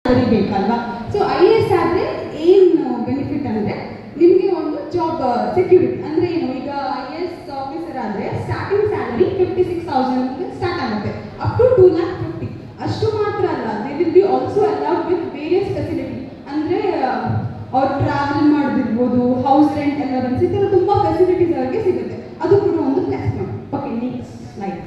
Salary ಬೇಕಲ್ವಾ so I S ಆದರೆ ಏನು ಬೆನಿಫಿಟ್ ಅಂದರೆ ನಿಮಗೆ ಒಂದು ಜಾಬ್ ಸೆಕ್ಯೂರಿಟಿ ಅಂದರೆ ಏನು ಈಗ ಐ ಎಸ್ ಆಫೀಸರ್ ಆದರೆ starting salary fifty six thousand start ಆಗುತ್ತೆ up to two lakh fifty ಅಷ್ಟು ಮಾತ್ರ ಅಲ್ಲ they will be also allowed with various facility ಅಂದರೆ ಅವ್ರು ಟ್ರಾವೆಲ್ ಮಾಡೋದಿರ್ಬೋದು ಹೌಸ್ ರೆಂಟ್ ಎಲ್ಲ ಬಂದು ಈ ಥರ ತುಂಬ ಫೆಸಿಲಿಟೀಸ್ ಅವ್ರಿಗೆ ಸಿಗುತ್ತೆ ಅದು ಕೂಡ ಒಂದು plus point okay next slide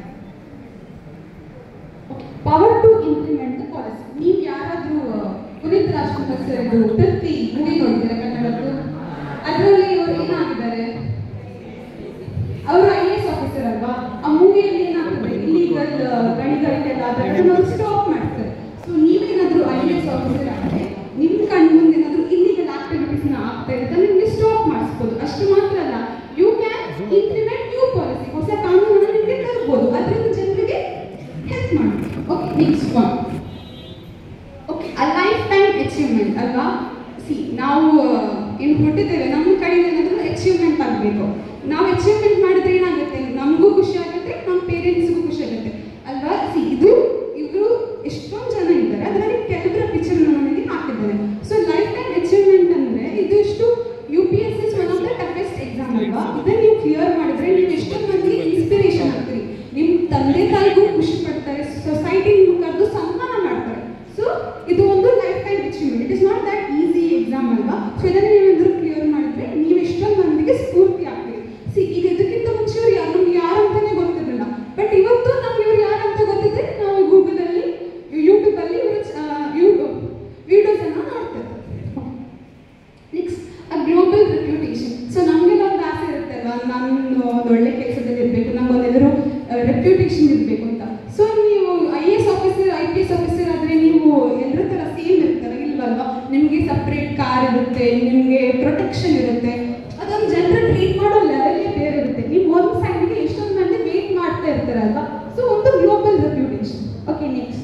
power to implement the policy ನೀವು ಯಾರಾದರೂ ಪುನೀತ್ ರಾಜ್ಕುಮಾರ್ ಸರ್ ಇದು ತೃಪ್ತಿ ಮೂವಿ ನೋಡಿದ್ದೀರಾ ಕನ್ನಡದ್ದು ಅದರಲ್ಲಿ ಇವರು ಏನಾಗಿದ್ದಾರೆ ಅವರು ಐ ಎಸ್ ಆಫೀಸರ್ ಅಲ್ವಾ ಆ ಮೂವಿಯಲ್ಲಿ ಏನಾಗ್ತದೆ ಇಲ್ಲೀಗಲ್ ಗಣಿಗಳಿಗೆಲ್ಲ ಅದನ್ನು ಸ್ಟಾಪ್ ಮಾಡ್ತಾರೆ ಸೊ ನೀವೇನಾದರೂ ಐ ಎಸ್ ಆಫೀಸರ್ ಆದರೆ ನಿಮ್ಮ ಕಣ್ಣು ಮುಂದೆ ಏನಾದರೂ ಇಲ್ಲಿಗಲ್ ಆಕ್ಟಿವಿಟೀಸ್ನ ಆಗ್ತಾ ಇರುತ್ತೆ ನಿಮಗೆ ಸ್ಟಾಪ್ ಮಾಡಿಸ್ಬೋದು ಅಷ್ಟು ಮಾತ್ರ ಅಲ್ಲ you can implement new policy ಹೊಸ ಕಾನೂನನ್ನು ನಿಮಗೆ ತರ್ಬೋದು ಅದರಿಂದ ಜನರಿಗೆ ಹೆಲ್ಪ್ ಮಾಡಿ okay next one okay uh lifetime achievement ಅಲ್ವಾ ಸಿ ನಾವು ಏನು ಹುಟ್ಟಿದ್ದೇವೆ ನಮ್ಮ ಕಡೆಯಿಂದ ಏನಾದರೂ ಅಚೀವ್ಮೆಂಟ್ ಆಗಬೇಕು ನಾವು ಅಚೀವ್ಮೆಂಟ್ ಮಾಡಿದ್ರೆ ಏನಾಗುತ್ತೆ ನಮಗೂ ಖುಷಿ ಆಗುತ್ತೆ ನಮ್ಮ ಪೇರೆಂಟ್ಸ್ಗೂ ಖುಷಿ ಆಗುತ್ತೆ ಅಲ್ವಾ ಸಿ ಇದು ಇವರು ಎಷ್ಟೊಂದು ಜನ ಇದ್ದಾರೆ ಅದರಲ್ಲಿ ಕೆಲವರ ಪಿಕ್ಚರ್ ನನಗೆ ಹಾಕಿದ್ದಾರೆ ಸೊ ಲೈಫ್ ಟೈಮ್ ಅಚೀವ್ಮೆಂಟ್ ಅಂದರೆ ಇದು ಇಷ್ಟು U P S is one of the toughest exam ಅಲ್ವಾ ಇದನ್ನು ನೀವು ಕ್ಲಿಯರ್ ಮಾಡಿದ್ರೆ ನೀವು ಎಷ್ಟೊಂದು ಮಂದಿಗೆ ಇನ್ಸ್ಪಿರೇಷನ್ ಆಗ್ತೀರಿ ನಿಮ್ಮ ತಂದೆ ತಾಯಿಗೂ ಖುಷಿ ಪಡ್ತಾರೆ ಸೊಸೈಟಿ ನಿಮ್ಗೆ ಕರೆದು ಸನ್ಮಾನ ಮಾಡ್ತಾರೆ ಸೊ ಇದು ಒಂದು lifetime achievement it is not that easy exam ಅಲ್ವಾ ಸೊ ಇದನ್ನು ನೀವೇನಾದರೂ ಕ್ಲಿಯರ್ ಮಾಡಿದ್ರೆ ನೀವು ಎಷ್ಟೊಂದು ಮಂದಿಗೆ ಸ್ಫೂರ್ತಿ ಆಗ್ತೀರಿ ಸಿ ಈಗ ಇದಕ್ಕಿಂತ ಮುಂಚೆ ಇವ್ರು ಯಾರು ನಮ್ಗೆ ಯಾರು ಅಂತಾನೆ ಗೊತ್ತಿರಲಿಲ್ಲ ಬಟ್ ಇವತ್ತು ನಮ್ಗೆ ಇವ್ರು ಯಾರು ಅಂತ ಗೊತ್ತಿದ್ರೆ ನಾವು ಗೂಗಲಲ್ಲಿ ಯೂಟ್ಯೂಬಲ್ಲಿ ಇವರು ವಿಡಿಯೋಸನ್ನು ನೋಡ್ತೇವೆ next uh global reputation so ನಮಗೆಲ್ಲ ಒಂದು ಆಸೆ ಇರುತ್ತೆ ಅಲ್ವಾ ನಾನು ಒಂದು ಒಳ್ಳೆ ಕೆಲಸದಲ್ಲಿ ಇರಬೇಕು ನಮಗೊಂದೆಲ್ಲರೂ ರೆಪ್ಯೂಟೇಷನ್ ಇರಬೇಕು ಅಂತ ಸೊ ನೀವು I A S officer I P S officer ಆದರೆ ನೀವು ಎಲ್ಲರ ಥರ ಸೇಮ್ ಇರ್ತಾರೆ ಇಲ್ವಲ್ವಾ ನಿಮಗೆ ಸಪ್ರೇಟ್ ಕಾರ್ ಇರುತ್ತೆ ನಿಮಗೆ ಪ್ರೊಟೆಕ್ಷನ್ ಇರುತ್ತೆ ಅದೊಂದು ಜನರ ಟ್ರೀಟ್ ಮಾಡೋ ಲೆವೆಲೇ ಬೇರೆ ಇರುತ್ತೆ ನೀವು ಒಂದು ಸೈಡ್ಗೆ ಎಷ್ಟೊಂದು ಮಂದಿ ವೇಟ್ ಮಾಡ್ತಾ ಇರ್ತಾರಲ್ವಾ ಸೊ ಒಂದು ಗ್ಲೋಬಲ್ ರೆಪ್ಯೂಟೇಷನ್ ಓಕೆ ನೆಕ್ಸ್ಟ್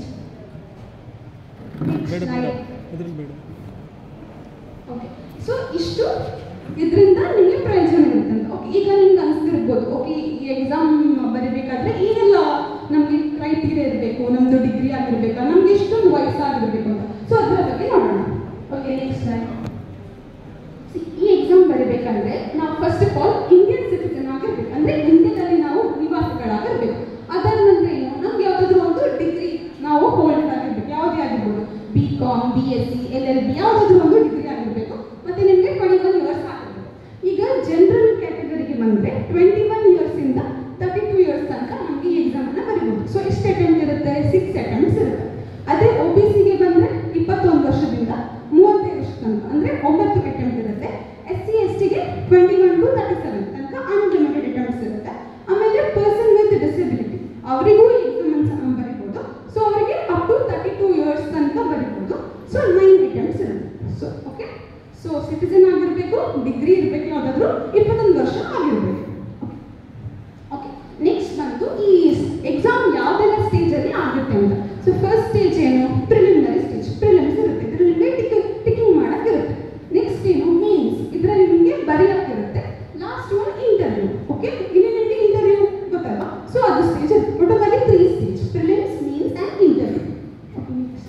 ಬೇಡ ಬೇಡ ನೆಕ್ಸ್ಟ್ ಅದ್ರಲ್ಲಿ ಬೇಡ ಓಕೆ ಸೊ ಇಷ್ಟು ಇದರಿಂದ ನಿಮಗೆ ಪ್ರಯೋಜನ ಇರುತ್ತೆ ಅಂತ ಓಕೆ ಈಗ ನಿಮ್ಗೆ ಅನಿಸ್ತಿರ್ಬೋದು ಓಕೆ ಈ ಎಕ್ಸಾಮ್ ಬರೀಬೇಕಾದ್ರೆ ಏನೆಲ್ಲ ನಮಗೆ ಕ್ರೈಟೀರಿಯಾ ಇರಬೇಕು ನಮ್ಮದು ಡಿಗ್ರಿ ಆಗಿರ್ಬೇಕಾ ನಮ್ಗೆ ಎಷ್ಟೊಂದು ವಯಸ್ಸಾಗಿರ್ಬೇಕು ಅಂತ ಸೊ ಅದರ ಬಗ್ಗೆ ನೋಡೋಣ ಓಕೆ ನೆಕ್ಸ್ಟ್ ಈ ಎಕ್ಸಾಮ್ ಬರೀಬೇಕಂದ್ರೆ ನಾವು first of all Indian citizen ಆಗಿರ್ಬೇಕು ಅಂದ್ರೆ ಇಂಡಿಯಾದಲ್ಲಿ ನಾವು ನಿವಾಸಿಗಳಾಗಿರ್ಬೇಕು ಅದರ ನಂತರ ಏನು ನಮ್ಗೆ ಯಾವುದಾದ್ರೂ ಒಂದು ಡಿಗ್ರಿ ನಾವು ಹೋಲ್ಡ್ ಆಗಿರ್ಬೇಕು ಯಾವುದೇ ಆಗಿರ್ಬೋದು B com B S C L L B ಯಾವುದಾದ್ರೂ ಒಂದು ಡಿಗ್ರಿ ಆಗಿರ್ಬೇಕು ಮತ್ತೆ ನಿಮಗೆ ಟ್ವೆಂಟಿ ಒನ್ ಇಯರ್ಸ್ ಆಗಿರ್ಬೇಕು ಈಗ ಜನರಲ್ ಕ್ಯಾಟಗರಿಗೆ ಬಂದರೆ ಟ್ವೆಂಟಿ ಒನ್ ಇಯರ್ಸಿಂದ ತರ್ಟಿ ಟೂ ಇಯರ್ಸ್ ತನಕ ನಮಗೆ ಈ ಎಕ್ಸಾಮನ್ನು ಬರೀಬೋದು ಸೊ ಎಷ್ಟು ಅಟೆಂಪ್ಟ್ ಇರುತ್ತೆ ಸಿಕ್ಸ್ ಅಟೆಂಪ್ಟ್ಸ್ ಇರುತ್ತೆ ಅದೇ ಒ ಬಿ ಸಿಗೆ ಬಂದರೆ ಇಪ್ಪತ್ತೊಂದು ವರ್ಷದಿಂದ ಮೂವತ್ತೈದು ವರ್ಷ ತನಕ ಅಂದರೆ ಒಂಬತ್ತು ಅಟೆಂಪ್ಟ್ ಇರುತ್ತೆ ಎಸ್ ಸಿ ಎಸ್ ಟಿಗೆ twenty one to thirty seven ತನಕ ಅನ್ಲಿಮಿಟೆಡ್ ಅಟೆಂಪ್ಟ್ಸ್ ಇರುತ್ತೆ ಆಮೇಲೆ ಪರ್ಸನ್ ವಿತ್ ಡಿಸಬಿಲಿಟಿ ಅವರಿಗೂ ಈ ಎಕ್ಸಾಮನ್ನು ಬರೀಬೋದು ಸೊ ಅವರಿಗೆ up to thirty two years ತನಕ ಬರೀಬೋದು ಸೊ ನೈನ್ ಅಟೆಂಪ್ಟ್ಸ್ ಇರುತ್ತೆ ಸೊ ಓಕೆ ಸೊ ಸಿಟಿಸನ್ ಆಗಿರಬೇಕು ಡಿಗ್ರಿ ಇರಬೇಕು ಯಾವುದಾದ್ರೂ ಇಪ್ಪತ್ತೊಂದು ವರ್ಷ ಆಗಿರಬೇಕು ಓಕೆ ನೆಕ್ಸ್ಟ್ ಬಂತು ಈ ಎಕ್ಸಾಮ್ ಯಾವುದೆಲ್ಲ ಸ್ಟೇಜಲ್ಲಿ ಆಗುತ್ತೆ ಅಂತ ಸೊ ಫಸ್ಟ್ ಸ್ಟೇಜ್ ಏನು ಪ್ರಿಲಿಮಿನರಿ ಸ್ಟೇಜ್ ಪ್ರಿಲಿಮ್ಸ್ ಇರುತ್ತೆ ಇದರಲ್ಲಿ ನಿಮಗೆ ಟಿಕ್ ಟಿಕಿಂಗ್ ಮಾಡೋಕ್ಕಿರುತ್ತೆ ನೆಕ್ಸ್ಟ್ ಏನು ಮೀನ್ಸ್ ಇದರಲ್ಲಿ ನಿಮಗೆ ಬರೆಯೋಕ್ಕಿರುತ್ತೆ ಲಾಸ್ಟ್ ಒನ್ ಇಂಟರ್ವ್ಯೂ ಓಕೆ ಇಲ್ಲಿ ನಿಮಗೆ ಇಂಟರ್ವ್ಯೂ ಗೊತ್ತಲ್ವಾ ಸೊ ಅದು stage total three stage prelims mains and interview okay next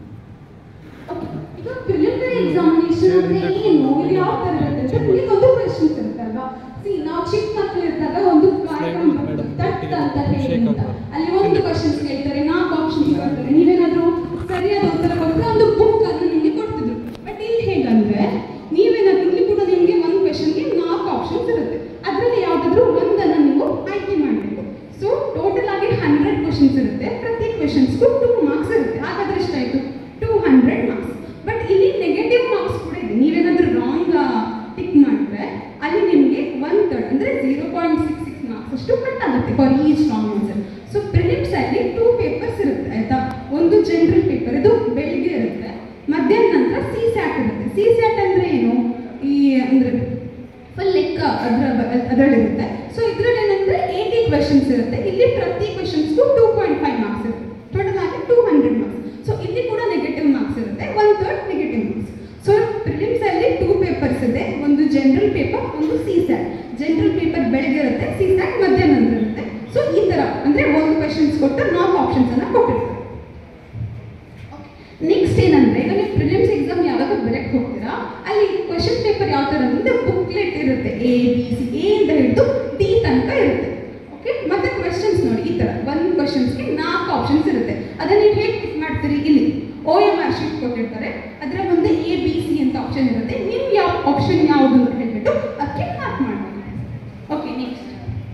okay ಈಗ ಪ್ರಿಲಿಮಿನರಿ ಎಕ್ಸಾಮಿನೇಷನ್ ಅಂದ್ರೆ ಏನು ಇದು ಯಾವ ತರ ಇರುತ್ತೆ ಅಂತ ನಿಮಗೆ ಒಂದು ಕ್ವೆಶನ್ಸ್ ಇರುತ್ತಲ್ವಾ ಸಿ ನಾವು ಚಿಕ್ಕ ಮಕ್ಕಳು ಇದ್ದಾಗ ಒಂದು ಕಾರ್ಯಕ್ರಮ ಬರ್ತದೆ, ತಟ್ ಅಂತ ಹೇಳಿ ಅಂತ ಅಲ್ಲಿ ಒಂದು ಕ್ವೆಶನ್ಸ್ ಕೇಳ್ತಾರೆ ನಾಲ್ಕು ಆಪ್ಷನ್ಸ್ ಕೊಡ್ತಾರೆ ನೀವೇನಾದ್ರೂ ಸರಿಯಾದ ಉತ್ತರ ಕೊಟ್ಟರೆ ಒಂದು ಬುಕ್ ಅನ್ನು ನಿಮಗೆ ಕೊಡ್ತಿದ್ರು ಬಟ್ ಇಲ್ಲಿ ಹೇಗಂದ್ರೆ ನೀವೇನಾದ್ರೂ ಇಲ್ಲಿ ಕೂಡ ನಿಮಗೆ ಒಂದು ಕ್ವೆಶನ್ಗೆ ನಾಲ್ಕು ಆಪ್ಷನ್ಸ್ ಇರುತ್ತೆ ಅದರಲ್ಲಿ ಯಾವುದಾದ್ರೂ ಒಂದನ್ನು ನೀವು ಆಯ್ಕೆ ಮಾಡಬೇಕು ಸೊ ಟೋಟಲ್ ಆಗಿ ಹಂಡ್ರೆಡ್ ಕ್ವೆಶನ್ಸ್ ಇರುತ್ತೆ ಪ್ರತಿ ಕ್ವೆಶನ್ಸ್ಗೂ ಟೂ ಮಾರ್ಕ್ಸ್ ಇರುತ್ತೆ ಹಾಗಾದ್ರೆ ಎಷ್ಟಾಯಿತು ಟೂ ಹಂಡ್ರೆಡ್ ಮಾರ್ಕ್ಸ್ ಬಟ್ ಇಲ್ಲಿ ನೆಗೆಟಿವ್ ಮಾರ್ಕ್ಸ್ ಕೂಡ ಇದೆ ನೀವೇನಾದ್ರೂ ರಾಂಗ್ ಟಿಕ್ ಮಾಡಿದ್ರೆ ಅಲ್ಲಿ ನಿಮಗೆ ಒನ್ ತರ್ಡ್ ಅಂದರೆ zero point six six marks ಅಷ್ಟು ಕಟ್ ಆಗುತ್ತೆ for each wrong answer so prelims ಅಲ್ಲಿ ಟೂ ಪೇಪರ್ಸ್ ಇರುತ್ತೆ ಆಯ್ತಾ ಒಂದು ಜನರಲ್ ಪೇಪರ್ ಇದು ಬೆಳಿಗ್ಗೆ ಇರುತ್ತೆ ಮಧ್ಯಾಹ್ನ ನಂತರ ಸಿ ಸ್ಯಾಟ್ ಇರುತ್ತೆ ಸಿ ಸ್ಯಾಟ್ ಅಂದ್ರೆ ಏನು ಈ ಅಂದ್ರೆ ಫುಲ್ ಲೆಕ್ಕ ಅದರ ಅದರಲ್ಲಿರುತ್ತೆ ಸೊ ಇದರಲ್ಲಿ ಏನಂದ್ರೆ ಏಯ್ಟಿ ಕ್ವೆಶನ್ಸ್ ಇರುತ್ತೆ ಇಲ್ಲಿ ಪ್ರತಿ ಕ್ವೆಶನ್ಸ್ಗೂ ಟೂ ಪಾಯಿಂಟ್ ಫೈವ್ ಮಾರ್ಕ್ಸ್ ಇರುತ್ತೆ ಟೋಟಲ್ ಆಗಿ ಟೂ ಹಂಡ್ರೆಡ್ ಮಾರ್ಕ್ಸ್ ಸೊ ಇಲ್ಲಿ ಕೂಡ ನೆಗೆಟಿವ್ ಮಾರ್ಕ್ಸ್ ಇರುತ್ತೆ one third negative marks so prelims ಅಲ್ಲಿ ಟೂ ಪೇಪರ್ಸ್ ಇದೆ ಒಂದು ಜನರಲ್ ಪೇಪರ್ ಒಂದು ಸಿ ಸ್ಯಾಟ್ ಜನರಲ್ ಪೇಪರ್ ಬೆಳಗ್ಗೆ ಇರುತ್ತೆ ಸಿ ಸ್ಯಾಟ್ ಮಧ್ಯಾಹ್ನ ನಂತರ ಇರುತ್ತೆ ಸೊ ಈ ತರ ಅಂದ್ರೆ ಒಂದು ಕ್ವೆಶನ್ಸ್ ಕೊಟ್ಟು ನಾಲ್ಕು ಆಪ್ಷನ್ಸ್ ಅನ್ನ ಕೊಟ್ಟಿರ್ತಾರೆ ನೆಕ್ಸ್ಟ್ ಏನಂದ್ರೆ ಈಗ ಥರ ಅಂದರೆ ಬುಕ್ಲೆಟ್ ಇರುತ್ತೆ ಎ ಬಿ ಸಿ ಎ ಅಂತ ಹಿಡಿದು ಡಿ ತನಕ ಇರುತ್ತೆ ಓಕೆ ಮತ್ತೆ ಕ್ವೆಶನ್ಸ್ ನೋಡಿ ಈ ಥರ ಒಂದು ಕ್ವೆಶನ್ಸ್ಗೆ ನಾಲ್ಕು ಆಪ್ಷನ್ಸ್ ಇರುತ್ತೆ ಅದನ್ನ ನೀವು ಹೇಗೆ ಟಿಕ್ ಮಾಡ್ತೀರಿ ಇಲ್ಲಿ ಓ ಎಮ್ ಆರ್ ಶೀಟ್ ಕೊಟ್ಟಿರ್ತಾರೆ ಅದರ ಮುಂದೆ ಎ ಬಿ ಸಿ ಅಂತ ಆಪ್ಷನ್ ಇರುತ್ತೆ ನೀವು ಯಾವ ಆಪ್ಷನ್ ಯಾವುದು ಅಂತ ಹೇಳ್ಬಿಟ್ಟು ಅದಕ್ಕೆ ಮಾರ್ಕ್ ಮಾಡಬೇಕು ಓಕೆ ನೆಕ್ಸ್ಟ್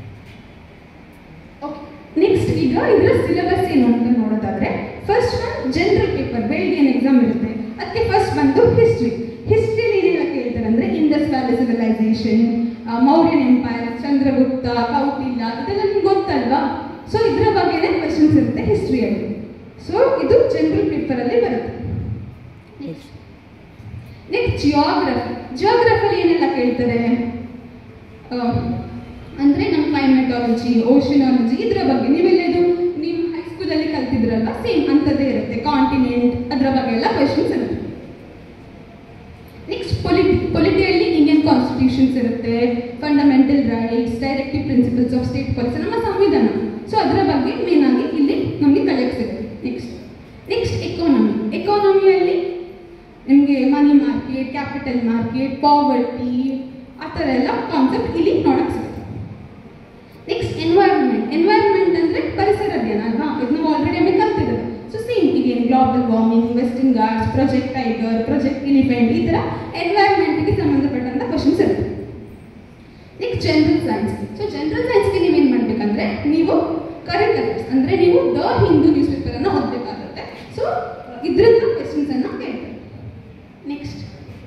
ಓಕೆ ನೆಕ್ಸ್ಟ್ ಈಗ ಇದರ ಸಿಲೆಬಸ್ ಏನು ಅಂತ ನೋಡೋದಾದ್ರೆ ಫಸ್ಟ್ ಒನ್ ಜನರಲ್ ಪೇಪರ್ ಬೆಳಿಗ್ಗೆ ಏನು ಎಕ್ಸಾಮ್ ಇರುತ್ತೆ ಅದಕ್ಕೆ ಫಸ್ಟ್ ಬಂದು ಹಿಸ್ಟ್ರಿ ಹಿಸ್ಟ್ರಿಲಿ ಏನೆಲ್ಲ ಕೇಳ್ತಾರೆ ಅಂದ್ರೆ Indus valley civilisation Mauryan empire Chandragupta Kautilya ಇದೆಲ್ಲ ನಿಮ್ಗೆ ಗೊತ್ತಲ್ವಾ ಸೊ ಇದರ ಬಗ್ಗೆನೇ ಕ್ವೆಶನ್ಸ್ ಇರುತ್ತೆ ಹಿಸ್ಟ್ರಿಯಲ್ಲಿ ಸೊ ಇದು ಜನರಲ್ ಪೇಪರಲ್ಲಿ ಬರುತ್ತೆ ನೆಕ್ಸ್ಟ್ ನೆಕ್ಸ್ಟ್ ಜಿಯೋಗ್ರಫಿ ಜಿಯೋಗ್ರಫಿಲಿ ಏನೆಲ್ಲ ಕೇಳ್ತಾರೆ ಆ, ಅಂದ್ರೆ ನಮ್ಮ ಕ್ಲೈಮೆಟಾಲಜಿ ಓಷನಾಲಜಿ ಇದರ ಬಗ್ಗೆ ನೀವೆಲ್ಲ ಇದು ನೀವು ಹೈಸ್ಕೂಲಲ್ಲಿ ಕಲ್ತಿದ್ರಲ್ವಾ ಸೇಮ್ ಅಂಥದ್ದೇ ಇರುತ್ತೆ ಕಾಂಟಿನೆಂಟ್ ಅದರ ಬಗ್ಗೆ ಎಲ್ಲ ಕ್ವೆಶನ್ಸ್ ಇರುತ್ತೆ ನೆಕ್ಸ್ಟ್ ಪೊಲಿಟಿ ಪೊಲಿಟಿಯಲ್ಲಿ ಇಂಡಿಯನ್ ಕಾನ್ಸ್ಟಿಟ್ಯೂಷನ್ಸ್ ಇರುತ್ತೆ fundamental rights directive principles of state policy ನಮ್ಮ ಸಂವಿಧಾನ ಸೊ ಅದರ ಬಗ್ಗೆ ಮೇನ್ ಆಗಿ ಇಲ್ಲಿ ನಮಗೆ ಕಲಿಯಕ್ಕೆ ಸಿಗುತ್ತೆ ನೆಕ್ಸ್ಟ್ ನೆಕ್ಸ್ಟ್ ಎಕಾನಮಿ ಎಕಾನಮಿಯಲ್ಲಿ ನಿಮಗೆ money market capital market poverty ಆ ಥರ ಎಲ್ಲ ಕಾನ್ಸೆಪ್ಟ್ ಇಲ್ಲಿ ನೋಡಕ್ಕೆ ಸಿಗುತ್ತೆ ನೆಕ್ಸ್ಟ್ ಎನ್ವೈರ್ಮೆಂಟ್ ಎನ್ವೈರ್ಮೆಂಟ್ ಅಂದರೆ ಪರಿಸರ ಅಧ್ಯಯನ ಅಲ್ವಾ ಇದು ನಾವು ಆಲ್ರೆಡಿ ಆಮೇಲೆ ಕಲ್ತಿದ್ದೇವೆ ಸೊ ಸೇಮ್ ಈಗೇನು global warming western Ghats project tiger project elephant ಈ ಥರ ಎನ್ವೈರ್ಮೆಂಟ್ಗೆ ಸಂಬಂಧಪಟ್ಟಂಥ ಕ್ವಶನ್ಸ್ ಇರುತ್ತೆ next general science so general ಸೈನ್ಸ್ಗೆ ನೀವೇನು ಮಾಡಬೇಕಂದ್ರೆ ನೀವು ಕರೆಂಟ್ ಅಫೇರ್ಸ್ ಅಂದರೆ ನೀವು ದ ಹಿಂದೂ ನ್ಯೂಸ್ ಪೇಪರನ್ನು ಓದಬೇಕಾಗುತ್ತೆ ಸೊ ಇದರಿಂದ ಕ್ವೆಶನ್ಸನ್ನು ಕೇಳ್ತಾರೆ ನೆಕ್ಸ್ಟ್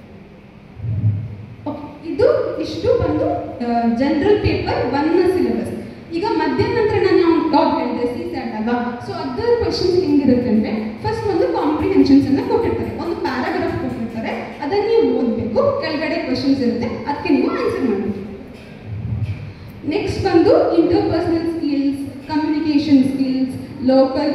ಓಕೆ ಇದು ಇಷ್ಟು ಬಂದು ಜನರಲ್ ಪೇಪರ್ ಒನ್ನ ಸಿಲೆಬಸ್ ಈಗ ಮಧ್ಯಾಹ್ನ ನಂತರ ನಾನು ಯಾವ್ದು ಹೇಳಿದೆ ಸಿ ಸ್ಯಾಟ್ ಅಲ್ವಾ ಸೊ ಅದರ ಕ್ವಶನ್ಸ್ ಹೆಂಗಿರುತ್ತೆ ಅಂದರೆ ಫಸ್ಟ್ ಒಂದು ಕಾಂಪ್ರಿಹೆನ್ಷನ್ಸ್ ಅನ್ನ ಕೊಟ್ಟಿರ್ತಾರೆ ಒಂದು ಪ್ಯಾರಾಗ್ರಾಫ್ ಕೊಟ್ಟಿರ್ತಾರೆ ಅದನ್ನ ನೀವು ಓದಬೇಕು ಕೆಳಗಡೆ ಕ್ವಶನ್ಸ್ ಇರುತ್ತೆ ಅದಕ್ಕೆ ನೀವು ಆನ್ಸರ್ ಮಾಡಬೇಕು ನೆಕ್ಸ್ಟ್ ಬಂದು interpersonal skills communication skills local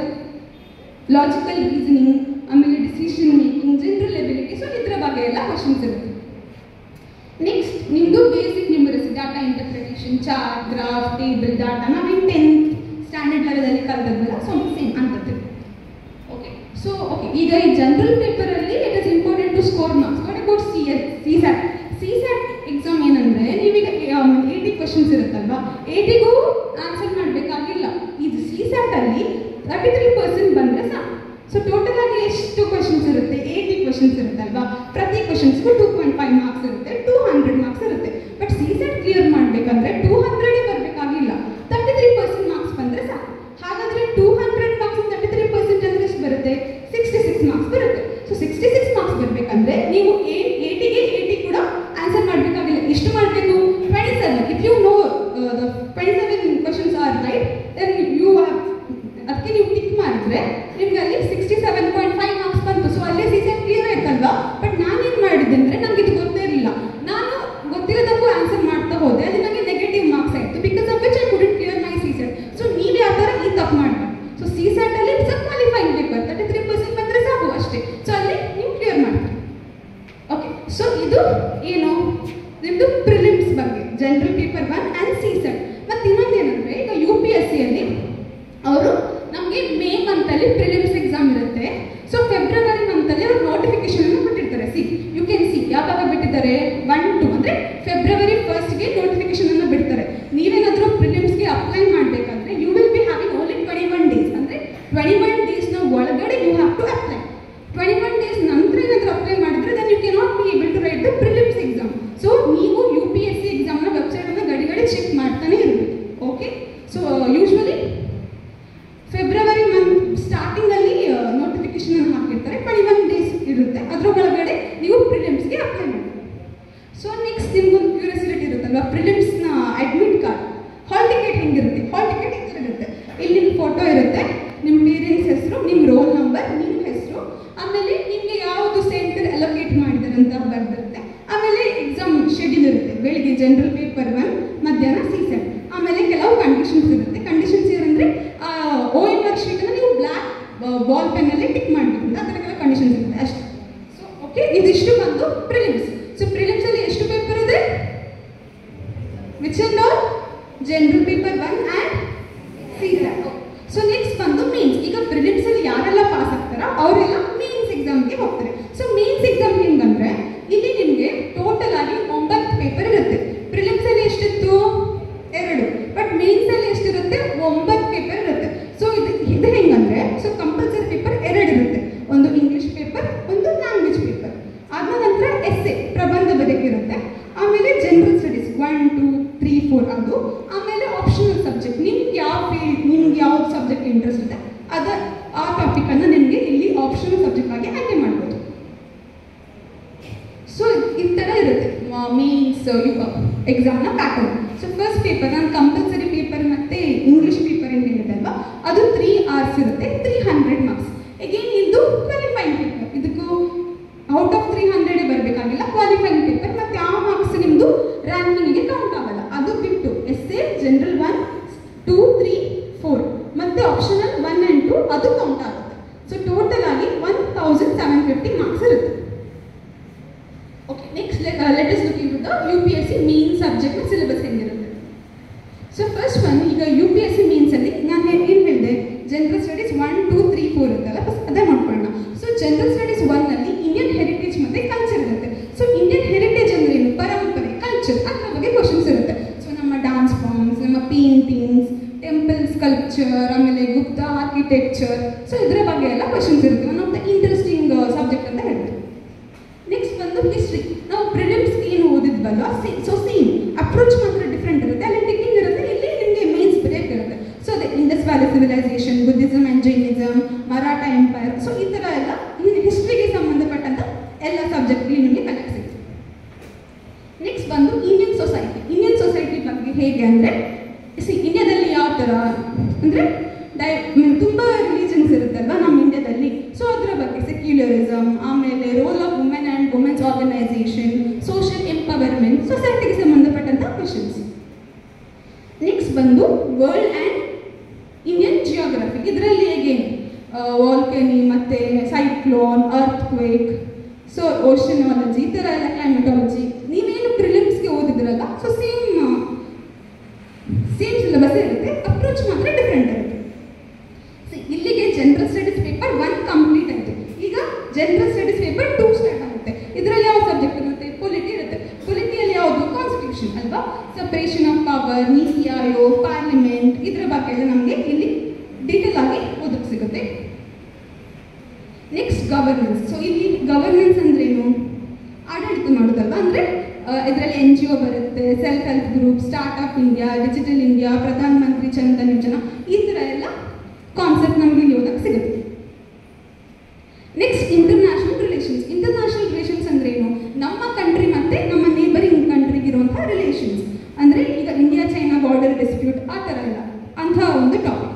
logical reasoning ಆಮೇಲೆ decision making general ability so ಇದರ ಬಗ್ಗೆ ಎಲ್ಲ ಕ್ವಶನ್ಸ್ ಇರುತ್ತೆ ನೆಕ್ಸ್ಟ್ ನಿಮ್ಮದು basic numeracy data interpretation chart graph table data ನಾವೇನು ಟೆಂತ್ ಸ್ಟ್ಯಾಂಡರ್ಡ್ ಲೆವೆಲಲ್ಲಿ ಕಲ್ತದ್ವಲ್ಲ ಸೊ ಸೇಮ್ ಅಂತದ್ದು ಓಕೆ ಸೊ ಓಕೆ ಈಗ ಈ ಜನರಲ್ ಪೇಪರಲ್ಲಿ it is important to score marks what about C S C SAT C SAT exam ಏನಂದ್ರೆ ನೀವೀಗ eighty questions ಇರುತ್ತಲ್ವಾ ಏಯ್ಟಿಗೂ ಆನ್ಸರ್ ಮಾಡಬೇಕಾಗಿಲ್ಲ ಇದು ಸಿ ಸ್ಯಾಟ್ ಅಲ್ಲಿ ತರ್ಟಿ ತ್ರೀ ಪರ್ಸೆಂಟ್ ಬಂದರೆ ಸಾಕು ಸೊ ಟೋಟಲ್ ಆಗಿ ಎಷ್ಟು ಕ್ವಶನ್ಸ್ ಇರುತ್ತೆ ಏಯ್ಟಿ ಕ್ವಶನ್ಸ್ ಇರುತ್ತಲ್ವಾ ಪ್ರತಿ ಕ್ವಶನ್ಸ್ಗೂ ಟೂ ಪಾಯಿಂಟ್ ಫೈವ್ ಮಾರ್ಕ್ಸ್ ಇರುತ್ತೆ ಟೂ ಹಂಡ್ರೆಡ್ ಮಾರ್ಕ್ಸ್ ಇರುತ್ತೆ ಬಟ್ ಸಿ ಸೆಟ್ ಕ್ಲಿಯರ್ ಮಾಡಬೇಕಂದ್ರೆ ಟೂ ಹಂಡ್ರೆಡೇ ಬರಬೇಕಾಗಿಲ್ಲ ತರ್ಟಿ ತ್ರೀ ಪರ್ಸೆಂಟ್ ಮಾರ್ಕ್ಸ್ ಬಂದರೆ ಸಾಕು ಹಾಗಾದ್ರೆ two hundred marks thirty three percent ಅಂದ್ರೆ ಎಷ್ಟು ಬರುತ್ತೆ ಸಿಕ್ಸ್ಟಿ ಸಿಕ್ಸ್ ಮಾರ್ಕ್ಸ್ ಬರುತ್ತೆ ಸೊ ಸಿಕ್ಸ್ಟಿ ಸಿಕ್ಸ್ ಮಾರ್ಕ್ಸ್ ಬರಬೇಕಂದ್ರೆ ನೀವು ಏಯ್ಟಿಗೆ ಏಯ್ಟಿ ಕೂಡ ಆನ್ಸರ್ ಮಾಡಬೇಕಾಗಿಲ್ಲ ಎಷ್ಟು ಮಾಡಬೇಕು twenty seven if you know the twenty seven questions are right then you ಅದಕ್ಕೆ ನೀವು ಟಿಕ್ ಮಾಡಿದ್ರೆ ನಿಮ್ಗೆ ಅಲ್ಲಿ sixty seven point five marks ಬಂತು ಸೊ ಅಲ್ಲೇ ಸಿ ಸೆಟ್ ಕ್ಲಿಯರ್ ಆಯ್ತಲ್ವಾ ಬಟ್ ನಾನೇನು ಮಾಡಿದ್ದೆ ಅಂದರೆ ನನಗೆ ಇದು ಗೊತ್ತೇ ಇರಲಿಲ್ಲ ನಾನು ಗೊತ್ತಿರೋದಕ್ಕೂ ಆನ್ಸರ್ ಮಾಡ್ತಾ ಹೋದೆ ಅದು ನನಗೆ ನೆಗೆಟಿವ್ ಮಾರ್ಕ್ಸ್ ಆಯಿತು because of which I couldn't clear my CSAT so ನೀವು ಯಾವ ಥರ ಈ ತಪ್ಪು ಮಾಡಬಾರ್ದು ಸೊ ಸಿ ಸೆಟ್ಟಲ್ಲಿ it's a qualifying paper thirty three percent ಬಂದರೆ ಸಾಕು ಅಷ್ಟೇ ಸೊ ಅಲ್ಲಿ ನೀವು ಕ್ಲಿಯರ್ ಮಾಡ್ತೀರಿ ಓಕೆ ಸೊ ಇದು ಏನು ನಿಮ್ಮದು ಪ್ರಿಲಿಮ್ಸ್ ಬಗ್ಗೆ general paper one and CSAT ಮತ್ತು ಇನ್ನೊಂದೇನೆಂದರೆ ಈಗ ಯು ಪಿ ಎಸ್ ಸಿಯಲ್ಲಿ ಅವರು ನಮಗೆ ಮೇ ಮಂತಲ್ಲಿ ಪ್ರಿಲಿಮ್ಸ್ ಎಕ್ಸಾಮ್ ಇರುತ್ತೆ ಸೊ ಫೆಬ್ರವರಿ ಮಂತಲ್ಲಿ ಅವರು ನೋಟಿಫಿಕೇಶನ್ ಅನ್ನು ಬಿಟ್ಟಿರ್ತಾರೆ ಸಿ ಯು ಕ್ಯಾನ್ ಸಿ ಯಾವಾಗ ಬಿಟ್ಟಿದ್ದಾರೆ ಒನ್ ಟು ಅಂದರೆ ಫೆಬ್ರವರಿ ಫಸ್ಟ್ಗೆ ನೋಟಿಫಿಕೇಶನ್ ಅನ್ನು ಬಿಡ್ತಾರೆ ನೀವೇನಾದರೂ ಪ್ರಿಲಿಮ್ಸ್ಗೆ ಅಪ್ಲೈ ಮಾಡಬೇಕಾದ್ರೆ you will be having only twenty one days ಅಂದರೆ ಟ್ವೆಂಟಿ ಒನ್ ಡೇಸ್ನ ಒಳಗಡೆ you have to apply twenty one days ನಂತರ ಏನಾದರೂ ಅಪ್ಲೈ ಮಾಡಿದ್ರೆ then you cannot be able to write the prelims exam so ನೀವು ಯು ಪಿ ಎಸ್ ಸಿ ಎಕ್ಸಾಮ್ನ ವೆಬ್ಸೈಟನ್ನು ಗಡಿ ಗಡಿ ಚೆಕ್ ಮಾಡ್ತಾನೆ ಇರಬೇಕು okay so usually February month ಸ್ಟಾರ್ಟಿಂಗಲ್ಲಿ ನೋಟಿಫಿಕೇಶನ್ ಅನ್ನು ಹಾಕಿರ್ತಾರೆ ಟ್ವೆಂಟಿ ಒನ್ ಡೇಸ್ ಇರುತ್ತೆ ಅದ್ರ ಒಳಗಡೆ ನೀವು ಪ್ರಿಲಿಮ್ಸ್ಗೆ ಅಪ್ಲೈ ಮಾಡಿ ಸೊ ನೆಕ್ಸ್ಟ್ ನಿಮ್ಗೊಂದು ಕ್ಯೂರಿಯಾಸಿಟಿ ಇರುತ್ತಲ್ವಾ ಪ್ರಿಲಿಮ್ಸ್ನ ಅಡ್ಮಿಟ್ ಕಾರ್ಡ್ ಹಾಲ್ ಟಿಕೆಟ್ ಹೆಂಗಿರುತ್ತೆ ಹಾಲ್ ಟಿಕೆಟ್ ಈ ಥರ ಇರುತ್ತೆ ಇಲ್ಲಿ ನಿಮ್ಮ ಫೋಟೋ ಇರುತ್ತೆ ನಿಮ್ಮ ಪೇರೆಂಟ್ಸ್ ಹೆಸರು ನಿಮ್ಮ ರೋಲ್ ನಂಬರ್ ನಿಮ್ಮ ಹೆಸರು ಆಮೇಲೆ ನಿಮಗೆ ಯಾವುದು ಸೆಂಟರ್ ಅಲೋಕೇಟ್ ಮಾಡಿದ್ದಾರೆ ಅಂತ ಬರ್ದಿರುತ್ತೆ ಆಮೇಲೆ ಎಕ್ಸಾಮ್ ಶೆಡ್ಯೂಲ್ ಇರುತ್ತೆ ಬೆಳಿಗ್ಗೆ ಜನರಲ್ ಪೇಪರ್ ಒನ್ ಮಧ್ಯಾಹ್ನ ಸಿ ಸೆಟ್ ಆಮೇಲೆ ಕೆಲವು ಕಂಡೀಷನ್ಸ್ ಇರುತ್ತೆ ಕಂಡೀಷನ್ಸ್ ಏನಂದರೆ ಓ ಎಮ್ ಆರ್ ಶೀಟನ್ನು ನೀವು ಬ್ಲ್ಯಾಕ್ ಬಾಲ್ ಪೆನ್ನಲ್ಲಿ ಟಿಕ್ ಮಾಡಬೇಕು ಅಂತ ಆ ಥರ ಕೆಲವು ಕಂಡೀಷನ್ಸ್ ಇರುತ್ತೆ ಅಷ್ಟೇ ಸೊ ಓಕೆ ಇದಿಷ್ಟು ಬಂದು ಪ್ರಿಲಿಮ್ಸ್ ಸೊ ಪ್ರಿಲಿಮ್ಸಲ್ಲಿ ಎಷ್ಟು ಪೇಪರ್ ಇದೆ which and all general paper one and C so next ಬಂದು ಮೇನ್ಸ್ ಈಗ ಪ್ರಿಲಿಮ್ಸ್ ಅಲ್ಲಿ ಯಾರೆಲ್ಲ ಪಾಸ್ ಆಗ್ತಾರ ಅವರೆಲ್ಲ ಮೇನ್ಸ್ ಎಕ್ಸಾಮ್ಗೆ ಹೋಗ್ತಾರೆ ಸೊ ಮೇನ್ಸ್ ಎಕ್ಸಾಮ್ ಹೆಂಗಂದ್ರೆ ಇಲ್ಲಿ ನಿಮಗೆ ಟೋಟಲ್ ಆಗಿ ಒಂಬತ್ತು ಮೇನ್ಸ್ ಎಕ್ಸಾಮ್ನ ಪ್ಯಾಟರ್ನ್ ಸೊ ಫಸ್ಟ್ ಪೇಪರ್ ನಾನು ಕಂಪಲ್ಸರಿ ಪೇಪರ್ ಮತ್ತು ಇಂಗ್ಲೀಷ್ ಪೇಪರ್ ಏನು ಹೇಳಿದಲ್ವಾ ಅದು ತ್ರೀ ಅವರ್ಸ್ ಇರುತ್ತೆ ತ್ರೀ ಹಂಡ್ರೆಡ್ ಮಾರ್ಕ್ಸ್ ಎಗೇನ್ ಇದು ಕ್ವಾಲಿಫೈಯಿಂಗ್ ಪೇಪರ್ ಇದಕ್ಕೂ ಔಟ್ ಆಫ್ ತ್ರೀ ಹಂಡ್ರೆಡೇ ಬರಬೇಕಾಗಿಲ್ಲ ಕ್ವಾಲಿಫೈಯಿಂಗ್ ಪೇಪರ್ ಮತ್ತು ಆ ಮಾರ್ಕ್ಸ್ ನಿಮ್ಮದು ರ್ಯಾಂಕಿಂಗಿಗೆ ಕೌಂಟ್ ಆಗಲ್ಲ ಅದು ಬಿಟ್ಟು essay general one two three four ಮತ್ತು ಆಪ್ಷನಲ್ ಒನ್ ಆ್ಯಂಡ್ ಟು ಅದು ಕೌಂಟ್ ಆಗುತ್ತೆ ಸೊ ಟೋಟಲ್ ಆಗಿ one thousand seven fifty marks ಇರುತ್ತೆ okay next let is look in the U P S C main ಸಬ್ಜೆಕ್ಟ್ನ syllabus ಹೆಂಗಿರುತ್ತೆ so first one ಈಗ U P S C ಮೀನ್ಸಲ್ಲಿ ನಾನು ಏನು ಹೇಳಿದೆ general studies one two three four ಇರುತ್ತಲ್ಲ first ಅದೇ ಮಾಡ್ಕೊಳ್ಳೋಣ ಸೊ ಜನರಲ್ ಸ್ಟಡೀಸ್ ಒನ್ನಲ್ಲಿ ಇಂಡಿಯನ್ ಹೆರಿಟೇಜ್ ಮತ್ತು ಕಲ್ಚರ್ ಇರುತ್ತೆ ಸೊ ಇಂಡಿಯನ್ ಹೆರಿಟೇಜ್ ಅಂದ್ರೆ ಏನು ಪರಂಪರೆ ಕಲ್ಚರ್ ಅದ್ರ ಬಗ್ಗೆ ಕ್ವಶನ್ಸ್ ಇರುತ್ತೆ ಸೊ ನಮ್ಮ ಡಾನ್ಸ್ ಫಾರ್ಮ್ಸ್ ನಮ್ಮ ಪೇಂಟಿಂಗ್ಸ್ ಟೆಂಪಲ್ ಸ್ಕಲ್ಪ್ಚರ್ ಆಮೇಲೆ ಗುಪ್ತ ಆರ್ಕಿಟೆಕ್ಚರ್ ಸೊ ಇದರ ಬಗ್ಗೆ ಎಲ್ಲ ಕ್ವಶನ್ಸ್ ಇರುತ್ತೆ one of the interesting subject ಅಂತ ಹೇಳ್ತೀವಿ ನೆಕ್ಸ್ಟ್ ಬಂದು ಹಿಸ್ಟ್ರಿ ನಾವು ಪ್ರಿಲಿಮ್ಸ್ ಏನು ಓದಿದ್ವಲ್ಲ ಸೊ ಸೇಮ್ ಅಪ್ರೋಚ್ ಮಾತ್ರ ಡಿಫ್ರೆಂಟ್ ಇರುತ್ತೆ ಅಲ್ಲಿ ಟಿಕ್ಕಿಂಗ್ ಇರುತ್ತೆ ಇಲ್ಲಿ ನಿಮಗೆ ಮೇನ್ಸ್ ಬ್ರೇಕ್ ಇರುತ್ತೆ ಸೊ ಅದೇ Indus valley civilisation Buddhism and Jainism Maratha empire so ಈ ಥರ ಎಲ್ಲ ಹಿಸ್ಟ್ರಿಗೆ ಸಂಬಂಧಪಟ್ಟಂತ ಎಲ್ಲ ಸಬ್ಜೆಕ್ಟ್ ನಿಮಗೆ ಕಲೆಕ್ಟ್ ಸಿಗುತ್ತೆ ನೆಕ್ಸ್ಟ್ ಬಂದು ಇಂಡಿಯನ್ ಸೊಸೈಟಿ ಇಂಡಿಯನ್ ಸೊಸೈಟಿ ಬಗ್ಗೆ ಹೇಗೆ ಅಂದರೆ ಸಿ ಇಂಡಿಯಾದಲ್ಲಿ ಯಾವ ಥರ ಅಂದರೆ ಡೈ ತುಂಬ ರಿಲಿಜನ್ಸ್ ಇರುತ್ತಲ್ವ ನಮ್ಮ ಇಂಡಿಯಾದಲ್ಲಿ ಸೊ ಅದರ ಬಗ್ಗೆ ಸೆಕ್ಯುಲರಿಸಮ್ ಆಮೇಲೆ role of women and women's organisation social empowerment ಸೊಸೈಟಿಗೆ ಸಂಬಂಧಪಟ್ಟಂಥ ಕ್ವಶನ್ಸ್ ನೆಕ್ಸ್ಟ್ ಬಂದು ವರ್ಲ್ಡ್ ಆ್ಯಂಡ್ ಇಂಡಿಯನ್ ಜಿಯೋಗ್ರಫಿ ಇದರಲ್ಲಿ ಹೇಗೆ ವಾಲ್ಕನಿ ಮತ್ತು cyclone earthquake so oceanology ಈ ಥರ ಎಲ್ಲ ಕ್ಲೈಮೆಟಾಲಜಿ ನೀವೇನು ಪ್ರಿಲಿಮ್ಸ್ಗೆ ಓದಿದ್ರಲ್ಲ ಸೊ ಸೇಮ್ ಸೇಮ್ ಸಿಲೆಬಸ್ ಇರುತ್ತೆ ಅಪ್ರೋಚ್ ಮಾತ್ರ ಡಿಫ್ರೆಂಟ್ ಇರುತ್ತೆ See, ಇಲ್ಲಿಗೆ general studies paper one complete ಆಯಿತು ಈಗ general studies paper two start ಆಗುತ್ತೆ ಇದರಲ್ಲಿ ಯಾವ ಸಬ್ಜೆಕ್ಟ್ ಇರುತ್ತೆ ಪೊಲಿಟಿ ಇರುತ್ತೆ ಪೊಲಿಟಿಯಲ್ಲಿ ಯಾವುದು ಕಾನ್ಸ್ಟಿಟ್ಯೂಷನ್ ಅಲ್ವಾ ಸಪ್ರೇಷನ್ ಆಫ್ ಪವರ್ ನೀತಿ ಆಯೋಗ್ ಪಾರ್ಲಿಮೆಂಟ್ ಇದರ ಬಗ್ಗೆ ಎಲ್ಲ ನಮಗೆ ಇಲ್ಲಿ ಡೀಟೇಲ್ ಆಗಿ ಓದಕ್ಕೆ ಸಿಗುತ್ತೆ ನೆಕ್ಸ್ಟ್ ಗವರ್ನೆನ್ಸ್ ಸೊ ಇಲ್ಲಿ ಗವರ್ನೆನ್ಸ್ ಅಂದ್ರೇನು ಆಡಳಿತ ಮಾಡೋದಲ್ವಾ ಅಂದರೆ ಇದರಲ್ಲಿ ಎನ್ ಜಿ ಒ ಬರುತ್ತೆ self help group startup India digital India ಪ್ರಧಾನ ಮಂತ್ರಿ ಜನಧನ್ ಯೋಜನಾ ಈ ಥರ ಎಲ್ಲ ಕಾನ್ಸೆಪ್ಟ್ ನಮಗೆ ಇಲ್ಲಿ ಓದಕ್ಕೆ ಸಿಗುತ್ತೆ next international relations international relations ಅಂದ್ರೆ ಏನು ನಮ್ಮ ಕಂಟ್ರಿ ಮತ್ತೆ ನಮ್ಮ ನೇಬರಿಂಗ್ ಕಂಟ್ರಿಗೆ ಇರುವಂತಹ ರಿಲೇಷನ್ಸ್ ಅಂದ್ರೆ ಈಗ ಇಂಡಿಯಾ ಚೈನಾ ಬಾರ್ಡರ್ ಡಿಸ್ಪ್ಯೂಟ್ ಆ ಥರ ಎಲ್ಲ ಅಂತಹ ಒಂದು ಟಾಪಿಕ್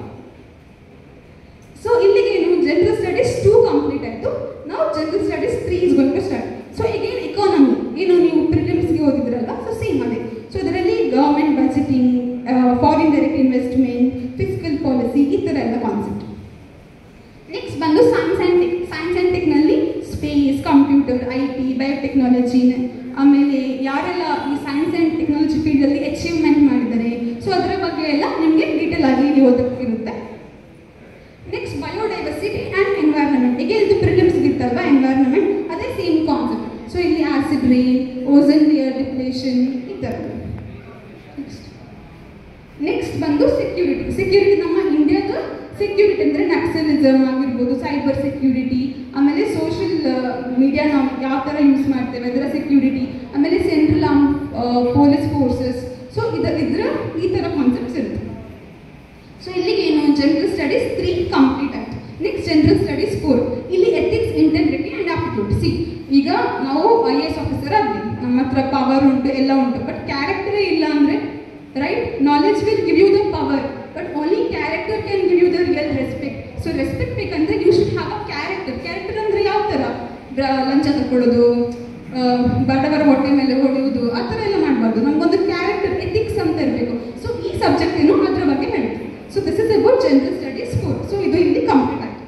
ಸೊ ಇಲ್ಲಿಗೆ ಏನು ಜನರಲ್ ಸ್ಟಡೀಸ್ ಟೂ ಕಂಪ್ಲೀಟ್ ಆಯಿತು ನಾವು general studies three is going to start so ಈಗೇನು ಎಕಾನಮಿ ಏನು ನೀವು ಪ್ರಿಲಿಮ್ಸ್ಗೆ ಓದಿದ್ರಲ್ಲ ಸೊ ಸೇಮ್ ಅದೇ ಸೊ ಇದರಲ್ಲಿ government budgeting foreign direct investment fiscal policy ಈ ಥರ ಎಲ್ಲ ಕಾನ್ಸೆಪ್ಟ್ ನೆಕ್ಸ್ಟ್ ಬಂದು science and tech science and ಟೆಕ್ನಲ್ಲಿ space computer I T biotechnology ಆಮೇಲೆ ಯಾರೆಲ್ಲ ಈ ಸೈನ್ಸ್ ಆ್ಯಂಡ್ ಟೆಕ್ನಾಲಜಿ ಫೀಲ್ಡಲ್ಲಿ ಅಚೀವ್ಮೆಂಟ್ ಮಾಡಿದ್ದಾರೆ ಸೊ ಅದರ ಬಗ್ಗೆ ಎಲ್ಲ ನಿಮಗೆ ಡೀಟೇಲ್ ಆಗಿ ಇಲ್ಲಿ ಓದಕ್ಕಿರುತ್ತೆ ನೆಕ್ಸ್ಟ್ ಬಯೋಡೈವರ್ಸಿಟಿ ಆ್ಯಂಡ್ ಎನ್ವೈರ್ಮೆಂಟ್ ಈಗ ಇದು ಪ್ರಿಲಿಮ್ಸ್ ಇತ್ತಲ್ವಾ ಎನ್ವೈರ್ಮೆಂಟ್ ಅದೇ ಸೇಮ್ ಕಾನ್ಸೆಪ್ಟ್ ಸೊ ಇಲ್ಲಿ acid rain ozone layer depletion ಈ ಥರ ನೆಕ್ಸ್ಟ್ ನೆಕ್ಸ್ಟ್ ಬಂದು ಸೆಕ್ಯೂರಿಟಿ ಸೆಕ್ಯೂರಿಟಿ ನಮ್ಮ ಇಂಡಿಯಾದ ಸೆಕ್ಯೂರಿಟಿ ಅಂದರೆ ನಕ್ಸಲಿಸಮ್ ಆಗಿರ್ಬೋದು ಸೈಬರ್ ಸೆಕ್ಯೂರಿಟಿ ಆಮೇಲೆ ಸೋಷಿಯಲ್ ಮೀಡಿಯಾ ನಾವು ಯಾವ ಥರ ಯೂಸ್ ಮಾಡ್ತೇವೆ ಅದರ ಸೆಕ್ಯೂರಿಟಿ ಆಮೇಲೆ central arm police forces so ಇದ ಇದರ ಈ ಥರ ಕಾನ್ಸೆಪ್ಟ್ಸ್ ಇರುತ್ತೆ ಸೊ ಇಲ್ಲಿಗೆ ಏನು ಜನರಲ್ ಸ್ಟಡೀಸ್ ತ್ರೀ ಕಂಪ್ಲೀಟ್ ಆಯ್ತು ನೆಕ್ಸ್ಟ್ ಜನರಲ್ ಸ್ಟಡೀಸ್ ಫೋರ್ ಇಲ್ಲಿ ಎಥಿಕ್ಸ್ ಇಂಟೆಗ್ರಿಟಿ ಆ್ಯಂಡ್ ಆಪ್ಟಿಟ್ಯೂಡ್ ಸಿ ಈಗ ನಾವು ಐ ಎ ಎಸ್ ಆಫೀಸರ್ ಆಗಲಿ ನಮ್ಮ ಹತ್ರ ಪವರ್ ಉಂಟು ಎಲ್ಲ ಉಂಟು ಬಟ್ ಕ್ಯಾರೆಕ್ಟರೇ ಇಲ್ಲ ಅಂದರೆ right knowledge will give you the power but only character can give you the real respect so respect ಬೇಕಂದ್ರೆ you should have a character character ಅಂದರೆ ಯಾವ ಥರ ಲಂಚ ತಗೊಳ್ಳೋದು ಆ, ಬಡವರ ಹೊಟ್ಟೆ ಮೇಲೆ ಹೊಡೆಯುವುದು ಆ ಥರ ಎಲ್ಲ ಮಾಡಬಾರ್ದು ನಮಗೊಂದು ಕ್ಯಾರೆಕ್ಟರ್ ಎಥಿಕ್ಸ್ ಅಂತ ಇರಬೇಕು ಸೊ ಈ ಸಬ್ಜೆಕ್ಟ್ ಏನು ಅದ್ರ ಬಗ್ಗೆ ಹೇಳ್ತೀವಿ so this is about general studies four so ಇದು ಇಲ್ಲಿ ಕಂಪ್ಲೀಟ್ ಆಯ್ತು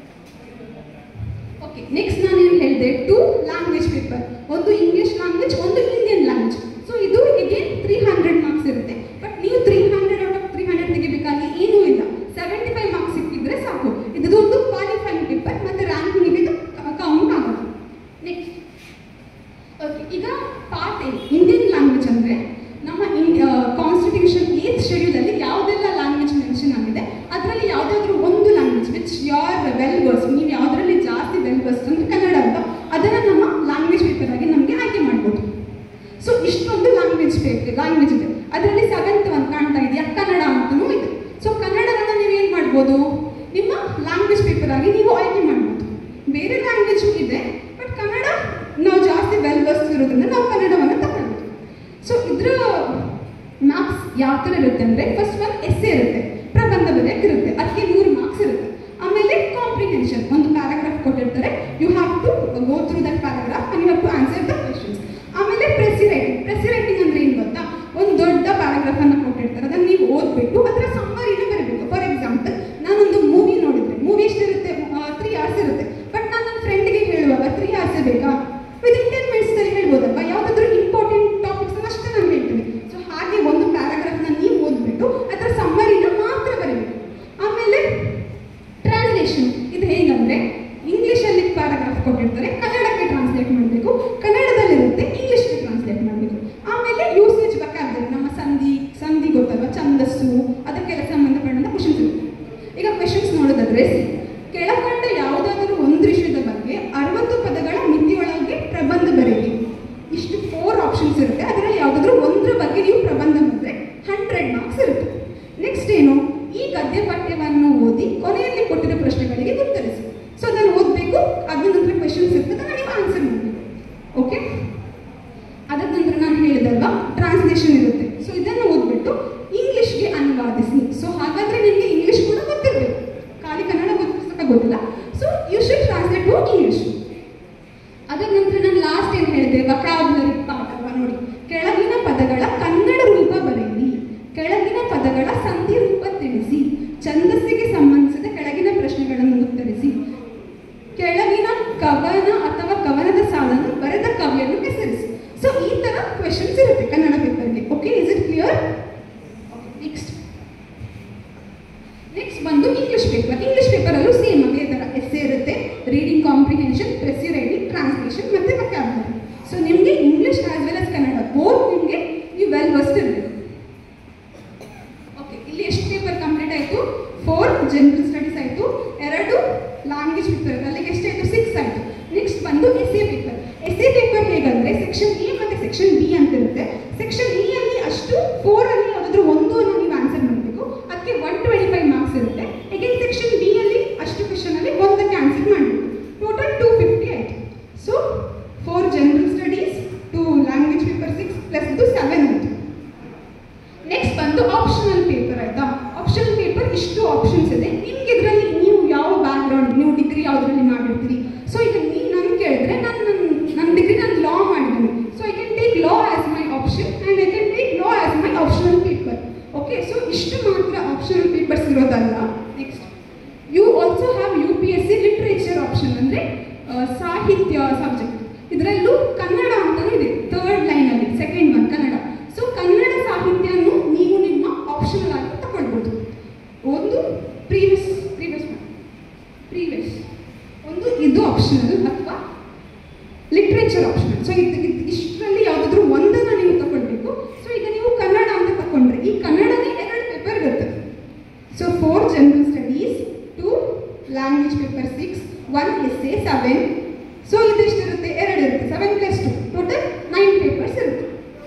ಓಕೆ ನೆಕ್ಸ್ಟ್ ನಾನು ಏನು ಹೇಳಿದೆ ಟು ಲ್ಯಾಂಗ್ವೇಜ್ ಪೇಪರ್ ಒಂದು ಇಂಗ್ಲಿಷ್ ಲ್ಯಾಂಗ್ವೇಜ್ ಒಂದು ಇಂಡಿಯನ್ ಲ್ಯಾಂಗ್ವೇಜ್ ಸೊ ಇದು ಅಗೇನ್ ತ್ರೀ ಹಂಡ್ರೆಡ್ ಮಾರ್ಕ್ಸ್ ಇರುತ್ತೆ ಬಟ್ ನೀವು three hundred out of three hundred ತೆಗಿಬೇಕಾಗಿ ಏನೂ ಇಲ್ಲ ಸೆವೆಂಟಿ ಫೈವ್ ಮಾರ್ಕ್ಸ್ ಸಿಕ್ಕಿದ್ರೆ ಸಾಕು ಇದು ಒಂದು ಕ್ವಾಲಿಫೈಯಿಂಗ್ ಪೇಪರ್ ಮತ್ತು ರ್ಯಾಂಕಿಂಗ್ ಇದು ಕೌಂಟ್ ಆಗೋದು ನೆಕ್ಸ್ಟ್ ಓಕೆ ಈಗ ಪಾರ್ಟ್ ಎ ಇಂಡಿಯನ್ ಲ್ಯಾಂಗ್ವೇಜ್ ಅಂದರೆ ನಮ್ಮ ಕಾನ್ಸ್ಟಿಟ್ಯೂಷನ್ ಏತ್ ಶೆಡ್ಯೂಲಲ್ಲಿ ಯಾವುದೆಲ್ಲ ಲ್ಯಾಂಗ್ವೇಜ್ ಮೆನ್ಷನ್ ಆಗಿದೆ ಅದರಲ್ಲಿ ಯಾವುದಾದ್ರೂ ಒಂದು language which you're well versed ನೀವು ಯಾವುದರಲ್ಲಿ ಜಾಸ್ತಿ ವೆಲ್ ವರ್ಸ್ ಅಂದರೆ ಕನ್ನಡ ಅಂತ ಅದನ್ನು ನಮ್ಮ ಲ್ಯಾಂಗ್ವೇಜ್ ಪೇಪರ್ ಆಗಿ ನಮಗೆ ಆಯ್ಕೆ ಮಾಡ್ಬೋದು ಸೊ ಇಷ್ಟೊಂದು ಲ್ಯಾಂಗ್ವೇಜ್ ಪೇಪರ್ ಲ್ಯಾಂಗ್ವೇಜ್ ಇದೆ ಅದರಲ್ಲಿ ಸೆವೆಂತ್ ಒನ್ ಕಾಣ್ತಾ ಇದೆಯಾ ಕನ್ನಡ ಅಂತಲೂ ಇದೆ ಸೊ ಕನ್ನಡವನ್ನು ನೀವು ಏನು ಮಾಡ್ಬೋದು ನಿಮ್ಮ ಲ್ಯಾಂಗ್ವೇಜ್ ಪೇಪರ್ ಆಗಿ ನೀವು ಆಯ್ಕೆ ಮಾಡ್ಬೋದು ಬೇರೆ ಲ್ಯಾಂಗ್ವೇಜು ಇದೆ ಬಟ್ ಕನ್ನಡ ನಾವು ಜಾಸ್ತಿ ವೆಲ್ ವರ್ಸ್ ಇರೋದ್ರಿಂದ ನಾವು ಕನ್ನಡವನ್ನು ತಗೊಳ್ಬೋದು ಯಾವ ಥರ ಇರುತ್ತೆ ಅಂದರೆ ಫಸ್ಟ್ ಒನ್ ಎಸ್ ಇರುತ್ತೆ ಪ್ರಬಂಧ ಬರೆಯಕ್ಕೆ ಇರುತ್ತೆ ಅದಕ್ಕೆ ನೂರು ಮಾರ್ಕ್ಸ್ ಇರುತ್ತೆ ಆಮೇಲೆ ಕಾಂಪ್ರಿಹೆನ್ಷನ್ ಒಂದು ಪ್ಯಾರಾಗ್ರಾಫ್ ಕೊಟ್ಟಿರ್ತಾರೆ you have to go through that paragraph and you have to answer the questions ಆಮೇಲೆ ಪ್ರೆಸಿ ರೈಟಿಂಗ್ ಪ್ರೆಸಿ ರೈಟಿಂಗ್ ಅಂದ್ರೆ ಏನು ಗೊತ್ತಾ ಒಂದು ದೊಡ್ಡ ಪ್ಯಾರಾಗ್ರಾಫ್ ಅನ್ನ ಕೊಟ್ಟಿರ್ತಾರೆ ಅದನ್ನ ನೀವು ಓದ್ಬಿಟ್ಟು ಅದರ ಸಮ್ಮರಿನ ಬರಬೇಕು ಫಾರ್ ಎಕ್ಸಾಂಪಲ್ ನಾನೊಂದು ಮೂವಿ ನೋಡಿದ್ರೆ ಮೂವಿ ಎಷ್ಟಿರುತ್ತೆ ತ್ರೀ ಅವರ್ಸ್ ಇರುತ್ತೆ ಬಟ್ ನಾನು ನನ್ನ ಫ್ರೆಂಡ್ಗೆ ಹೇಳುವಾಗ ತ್ರೀ ಅವರ್ಸ್ ಬೇಕಾ ವಿದಿನ್ ಟೆನ್ ಮಿನಿಟ್ಸ್ ಅಲ್ಲಿ ಹೇಳ್ಬೋದಲ್ವಾ ಯಾವುದಾದ್ರೂ ಇಂಪಾರ್ಟೆಂಟ್ ಟಾಪಿಕ್ಸ್ ಅಷ್ಟೇ ನಾನು ಹೇಳ್ತೀನಿ ಸೊ ಹಾಗೆ ಒಂದು ಪ್ಯಾರಾಗ್ರಾಫ್ನ ನೀವು ಓದ್ಬಿಟ್ಟು ಅದರ ಸಮ್ಮರಿನ ಮಾತ್ರ ಬರೀಬೇಕು ಆಮೇಲೆ ಟ್ರಾನ್ಸ್ಲೇಷನ್ ಇದು ಹೇಗಂದ್ರೆ ಇಂಗ್ಲಿಷಲ್ಲಿ ಪ್ಯಾರಾಗ್ರಾಫ್ ಕೊಟ್ಟಿರ್ತಾರೆ ಕನ್ನಡಕ್ಕೆ ಟ್ರಾನ್ಸ್ಲೇಟ್ ಮಾಡಬೇಕು ಕನ್ನಡದಲ್ಲಿರುತ್ತೆ ಇಂಗ್ಲಿಷ್ಗೆ ಟ್ರಾನ್ಸ್ಲೇಟ್ ಮಾಡಬೇಕು ಆಮೇಲೆ ಯೂಸೇಜ್ ಬೇಕಾದ್ರೆ ನಮ್ಮ ಸಂಧಿ ಸಂಧಿ ಗೊತ್ತಲ್ವಾ ಛಂದಸ್ಸು ಅದಕ್ಕೆಲ್ಲ ಸಂಬಂಧಪಟ್ಟಂತ ಕ್ವಶನ್ಸ್ ಇರುತ್ತೆ ಈಗ ಕ್ವಶನ್ಸ್ ನೋಡೋದಾದ್ರೆ ಕೆಳಕಂಡ ಯಾವುದಾದರೂ ಒಂದು ವಿಷಯದ ಬಗ್ಗೆ ಅರವತ್ತು ಪದಗಳ ಮಿತಿಯೊಳಗೆ ಪ್ರಬಂಧ ಬರೆಯಿರಿ ಇಷ್ಟು ಫೋರ್ ಆಪ್ಷನ್ಸ್ ಇರುತ್ತೆ ಅದರಲ್ಲಿ ಯಾವುದಾದ್ರೂ ಒಂದರ ಬಗ್ಗೆ ನೀವು ಪ್ರಬಂಧ ಬರೆದ್ರೆ ಹಂಡ್ರೆಡ್ ಮಾರ್ಕ್ಸ್ ಇರುತ್ತೆ ನೆಕ್ಸ್ಟ್ ಏನು ಈ ಗದ್ಯ ಪಠ್ಯವನ್ನು ಓದಿ ಕೊನೆಯಲ್ಲಿ ಕೊಟ್ಟಿರೋ ಪ್ರಶ್ನೆಗಳಿಗೆ ಉತ್ತರಿಸಿ ಸೊ ಅದನ್ನು ಓದಬೇಕು ಅದ್ರ ನಂತರ ಕ್ವೆಶನ್ಸ್ ಇರ್ತದೆ ಅದನ್ನ ನೀವು ಆನ್ಸರ್ ಮಾಡಬೇಕು ಓಕೆ ಅದಾದ ನಂತರ ನಾನು ಹೇಳಿದಲ್ವಾ ಟ್ರಾನ್ಸ್ಲೇಷನ್ ಇರುತ್ತೆ ಸೊ ಇದನ್ನು ಓದ್ಬಿಟ್ಟು ಇಂಗ್ಲಿಷ್ಗೆ ಅನುವಾದಿಸಿ ಸೊ ಹಾಗಾದ್ರೆ ನಿಮಗೆ ಇಂಗ್ಲಿಷ್ ಕೂಡ ಗೊತ್ತಿರಬೇಕು ಖಾಲಿ ಕನ್ನಡ ಗೊತ್ತಿರ್ತಕ್ಕ ಗೊತ್ತಿಲ್ಲ so you should translate to English ಅದರ ನಂತರ ನಾನು ಲಾಸ್ಟ್ ಏನು ಹೇಳಿದೆ ವಕಾಬ್ಲರಿ ಪಾಠ ಅಲ್ವಾ ನೋಡಿ ಕೆಳಗಿನ ಪದಗಳ ಕನ್ನಡ ರೂಪ ಬರೆಯಿರಿ ಕೆಳಗಿನ ಪದಗಳ ಸಂಧಿ ರೂಪ ತಿಳಿಸಿ ಛಂದಸ್ಸಿಗೆ ಸಂಬಂಧಿಸಿದ ಕೆಳಗಿನ ಪ್ರಶ್ನೆಗಳನ್ನು ಉತ್ತರಿಸಿ ಕೆಳಗಿನ ಕವನ ಅಥವಾ ಕವನದ ಸಾಲನ್ನು ಬರೆದ ಕವಿಯನ್ನು ಹೆಸರಿಸಿ ಸೊ ಈ ತರ ಕ್ವೆಶನ್ಸ್ ಇರುತ್ತೆ ಕನ್ನಡ ಪೇಪರ್ಗೆ okay is it clear next next ಬಂದು ಇಂಗ್ಲಿಷ್ ಪೇಪರ್ ಇಂಗ್ಲಿಷ್ ಪೇಪರಲ್ಲೂ ಸೇಮ್ ಅದೇ ಥರ ಎಸ್ ಇರುತ್ತೆ reading comprehension precis writing translation ಮತ್ತು ವಕ್ಯಾಬುಲರಿ ಸೊ ನಿಮಗೆ English as well as Kannada both ನಿಮಗೆ ನೀವು ವೆಲ್ ವರ್ಸ್ಟ್ ಇರಬೇಕು ಓಕೆ ಇಲ್ಲಿ ಎಷ್ಟು ಪೇಪರ್ ಕಂಪ್ಲೀಟ್ ಆಯಿತು ಫೋರ್ ಜನರಲ್ ಸ್ಟಡೀಸ್ ಆಯಿತು ಎರಡು ಲ್ಯಾಂಗ್ವೇಜ್ ಪೇಪರ್ ಅಲ್ಲಿಗೆ ಎಷ್ಟಾಯಿತು ಸಿಕ್ಸ್ ಆಯಿತು ನೆಕ್ಸ್ಟ್ ಬಂದು essay paper essay paper ಹೇಗಂದ್ರೆ ಸೆಕ್ಷನ್ ಎ ಮತ್ತು ಸೆಕ್ಷನ್ ಬಿ ಅಂತ ಇರುತ್ತೆ ಸೆಕ್ಷನ್ ಇ ಅಲ್ಲಿ ಅಷ್ಟು ಫೋರ್ ಅಲ್ಲಿ ಯಾವುದಾದ್ರೂ ಒಂದು ಅನ್ನು ನೀವು ಆನ್ಸರ್ ಮಾಡಬೇಕು ಅದಕ್ಕೆ ಒನ್ ಟ್ವೆಂಟಿ ಫೈವ್ ಮಾರ್ಕ್ಸ್ ಇರುತ್ತೆ ಅಗೇನ್ ಸೆಕ್ಷನ್ ಬಿ ಅಲ್ಲಿ ಅಷ್ಟು ಕ್ವಶನ್ ಅಲ್ಲಿ ಒಂದಕ್ಕೆ ಆನ್ಸರ್ ಮಾಡಬೇಕು ಟೋಟಲ್ ಟೂ ಫಿಫ್ಟಿ ಆಯಿತು so four general studies two language paper six plus ಇದು ಸೆವೆನ್ ಆಯಿತು ನೆಕ್ಸ್ಟ್ ಬಂದು ಆಪ್ಷನಲ್ ಪೇಪರ್ ಆಯ್ತಾ ಆಪ್ಷನಲ್ ಪೇಪರ್ ಇಷ್ಟು ಆಪ್ಷನ್ಸ್ ಇದೆ ನಿಮ್ಗೆ ಇದರಲ್ಲಿ ನೀವು ಯಾವ ಬ್ಯಾಕ್ ಗ್ರೌಂಡ್ ನೀವು ಡಿಗ್ರಿ ಯಾವುದರಲ್ಲಿ ಮಾಡಿರ್ತೀರಿ ಸೊ ಈಗ ನೀವು ನನ್ಗೆ ಕೇಳಿದ್ರೆ ನಾನು ನನ್ನ ನನ್ನ ಡಿಗ್ರಿ ನಾನು ಲಾ ಮಾಡಿದ್ದೀನಿ so I can take law as my option and I can take law as my optional paper okay so ಇಷ್ಟು ಮಾತ್ರ ಆಪ್ಷನಲ್ ಪೇಪರ್ಸ್ ಇರೋದಲ್ಲ next you also have U P S C literature option ಅಂದರೆ ಸಾಹಿತ್ಯ subject ಇದರಲ್ಲೂ ಕನ್ನಡ ಅಂತಲೂ ಇದೆ third ಲೈನಲ್ಲಿ second one Kannada so Kannada ಸಾಹಿತ್ಯವನ್ನು ನೀವು ನಿಮ್ಮ ಆಪ್ಷನಲ್ ಆಗಿ ತಗೊಳ್ಬೋದು ಒಂದು ಪ್ರೀವಿಯಸ್ ಪ್ರೀವಿಯಸ್ ಪ್ರೀವಿಯಸ್ ಒಂದು ಇದು ಆಪ್ಷನಲ್ ಅಥವಾ ಲಿಟ್ರೇಚರ್ ಆಪ್ಷನಲ್ ಸೊ ಇದು ಇದು ಇಷ್ಟರಲ್ಲಿ ಯಾವುದಾದ್ರೂ ಒಂದನ್ನು ನೀವು ತಗೊಳ್ಬೇಕು ಸೊ ಈಗ ನೀವು ಕನ್ನಡ ಅಂತ ತಗೊಂಡ್ರೆ ಈ ಕನ್ನಡನೇ ಎರಡು ಪೇಪರ್ ಇರುತ್ತೆ so four general studies two language paper six one essay seven so ಇದಿಷ್ಟಿರುತ್ತೆ ಎರಡು ಇರುತ್ತೆ seven plus two total nine papers ಇರುತ್ತೆ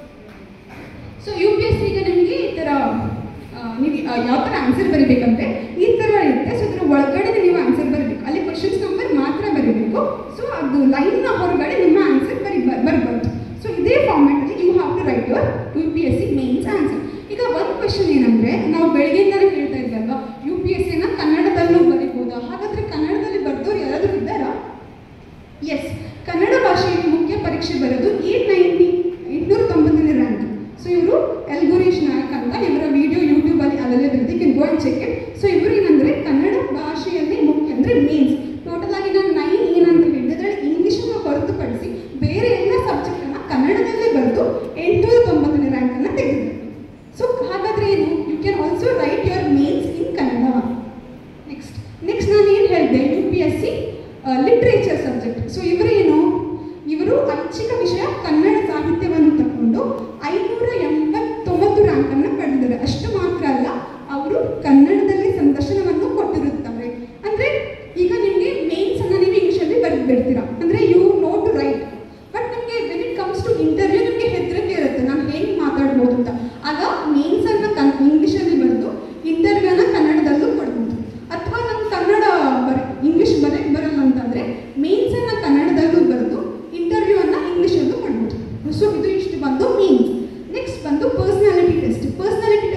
ಸೊ ಯು ಪಿ ಎಸ್ ಸಿಗೆ ನಿಮಗೆ ಈ ಥರ ಆ, ನೀವು ಆ, ಯಾವ ಥರ ಆನ್ಸರ್ ಬರೀಬೇಕಂದ್ರೆ ಈ ಥರ ಇರುತ್ತೆ ಸೊ ಅದರ ಒಳಗಡೆ ನೀವು ಆನ್ಸರ್ ಬರಬೇಕು ಅಲ್ಲಿ ಕ್ವಶನ್ಸ್ ನಂಬರ್ ಮಾತ್ರ ಬರೀಬೇಕು ಸೊ ಅದು ಲೈನ್ನ ಹೊರಗಡೆ ನಿಮ್ಮ ಆನ್ಸರ್ ಬರಿ ಬರಬಾರ್ದು ಸೊ ಇದೇ ಫಾರ್ಮ್ಯಾಟಲ್ಲಿ you have to write your U P S C mains answer ಈಗ ಒಂದು ಕ್ವಶನ್ ಏನಂದ್ರೆ ನಾವು ಬೆಳಗ್ಗೆಯಿಂದಲೇ ಹೇಳ್ತಾ ಇದ್ದಲ್ವಾ ಯು ಪಿ ಎಸ್ ಸಿನ ಕನ್ನಡದಲ್ಲೂ ಬರೀಬೋದಾ ಹಾಗಾದ್ರೆ ಕನ್ನಡದಲ್ಲಿ ಬರ್ದವ್ರು ಯಾರಾದರೂ ಇದ್ದಾರಾ ಎಸ್ ಕನ್ನಡ ಭಾಷೆಯಲ್ಲಿ ಮುಖ್ಯ ಪರೀಕ್ಷೆ ಬರೋದು ಏಟ್ ನೈಂಟಿ ಎಂಟುನೂರ ತೊಂಬತ್ತನೇ ರ್ಯಾಂಕ್ ಸೊ ಇವರು ಎಲ್ಗುರೀಶ್ ನಾಯಕ್ ಅಂತ ಇವರ ವಿಡಿಯೋ ಯೂಟ್ಯೂಬಲ್ಲಿ ಅವೈಲೇಬಲ್ ಇದೆ can go and check it so ಇವರು ಏನಂದ್ರೆ ಕನ್ನಡ ಭಾಷೆಯಲ್ಲಿ ಮುಖ್ಯ ಅಂದರೆ ಮೇನ್ಸ್ ಟೋಟಲ್ ಆಗಿ ನಾನು ನೈನ್ ಏನಂತ ಹೇಳಿದೆ ಅದರಲ್ಲಿ ಇಂಗ್ಲೀಷನ್ನು ಹೊರತುಪಡಿಸಿ ಬೇರೆ ಎಲ್ಲ ಸಬ್ಜೆಕ್ಟನ್ನು ಕನ್ನಡದಲ್ಲೇ ಬರೆದು ಎಂಟುನೂರ ತೊಂಬತ್ತನೇ ರ್ಯಾಂಕನ್ನು ತೆಗೆದಿದ್ದಾರೆ ಸೊ ಹಾಗಾದ್ರೆ ಏನು you can also write your mains in Kannada next next ನಾನು ಏನು ಹೇಳಿದೆ U P S C literature subject so ಇವರೇನು ಇವರು ಐಚ್ಛಿಕ ವಿಷಯ ಕನ್ನಡ ಸಾಹಿತ್ಯವನ್ನು ತಗೊಂಡು ಐನೂರ ಎಂಬತ್ತೊಂಬತ್ತು ರ್ಯಾಂಕನ್ನು ಪಡೆದಿದ್ದಾರೆ ಅಷ್ಟು ಮಾತ್ರ ಅಲ್ಲ ಅವರು ಕನ್ನಡದಲ್ಲಿ ಸಂದರ್ಶನವನ್ನು ಕೊಟ್ಟಿರುತ್ತಾರೆ ಅಂದರೆ ಈಗ ನಿಮಗೆ ಮೇನ್ಸ್ ಅನ್ನ ನೀವು ಇಂಗ್ಲೀಷಲ್ಲಿ ಬರೆದು ಬಿಡ್ತೀರಾ ಅಂದರೆ you know to write but ನಿಮಗೆ when it comes to interview ನಿಮಗೆ ಹೆದರಿಕೆ ಇರುತ್ತೆ ನಾನು ಹೇಗೆ ಮಾತಾಡ್ಬೋದು ಅಂತ ಆಗ ಮೇನ್ಸ್ ಅನ್ನ ಕನ್ ಇಂಗ್ಲೀಷಲ್ಲಿ ಬರೆದು ಇಂಟರ್ವ್ಯೂನ ಕನ್ನಡದಲ್ಲೂ ಕೊಡ್ಬೋದು ಅಥವಾ ನಂಗೆ ಕನ್ನಡ ಬರ ಇಂಗ್ಲೀಷ್ ಬರಕ್ಕೆ ಬರಲ್ಲ ಅಂತಂದರೆ ಮೇನ್ಸನ್ನು ಕನ್ನಡದಲ್ಲೂ ಬರೆದು ಇಂಟರ್ವ್ಯೂವನ್ನು ಇಂಗ್ಲೀಷಲ್ಲೂ ಮಾಡ್ಬೋದು ಸೊ ಇದು ಇಷ್ಟು ಬಂದು ಮೀನ್ಸ್ ನೆಕ್ಸ್ಟ್ ಬಂದು ಪರ್ಸ್ನಾಲಿಟಿ ಟೆಸ್ಟ್ ಪರ್ಸ್ನಾಲಿಟಿ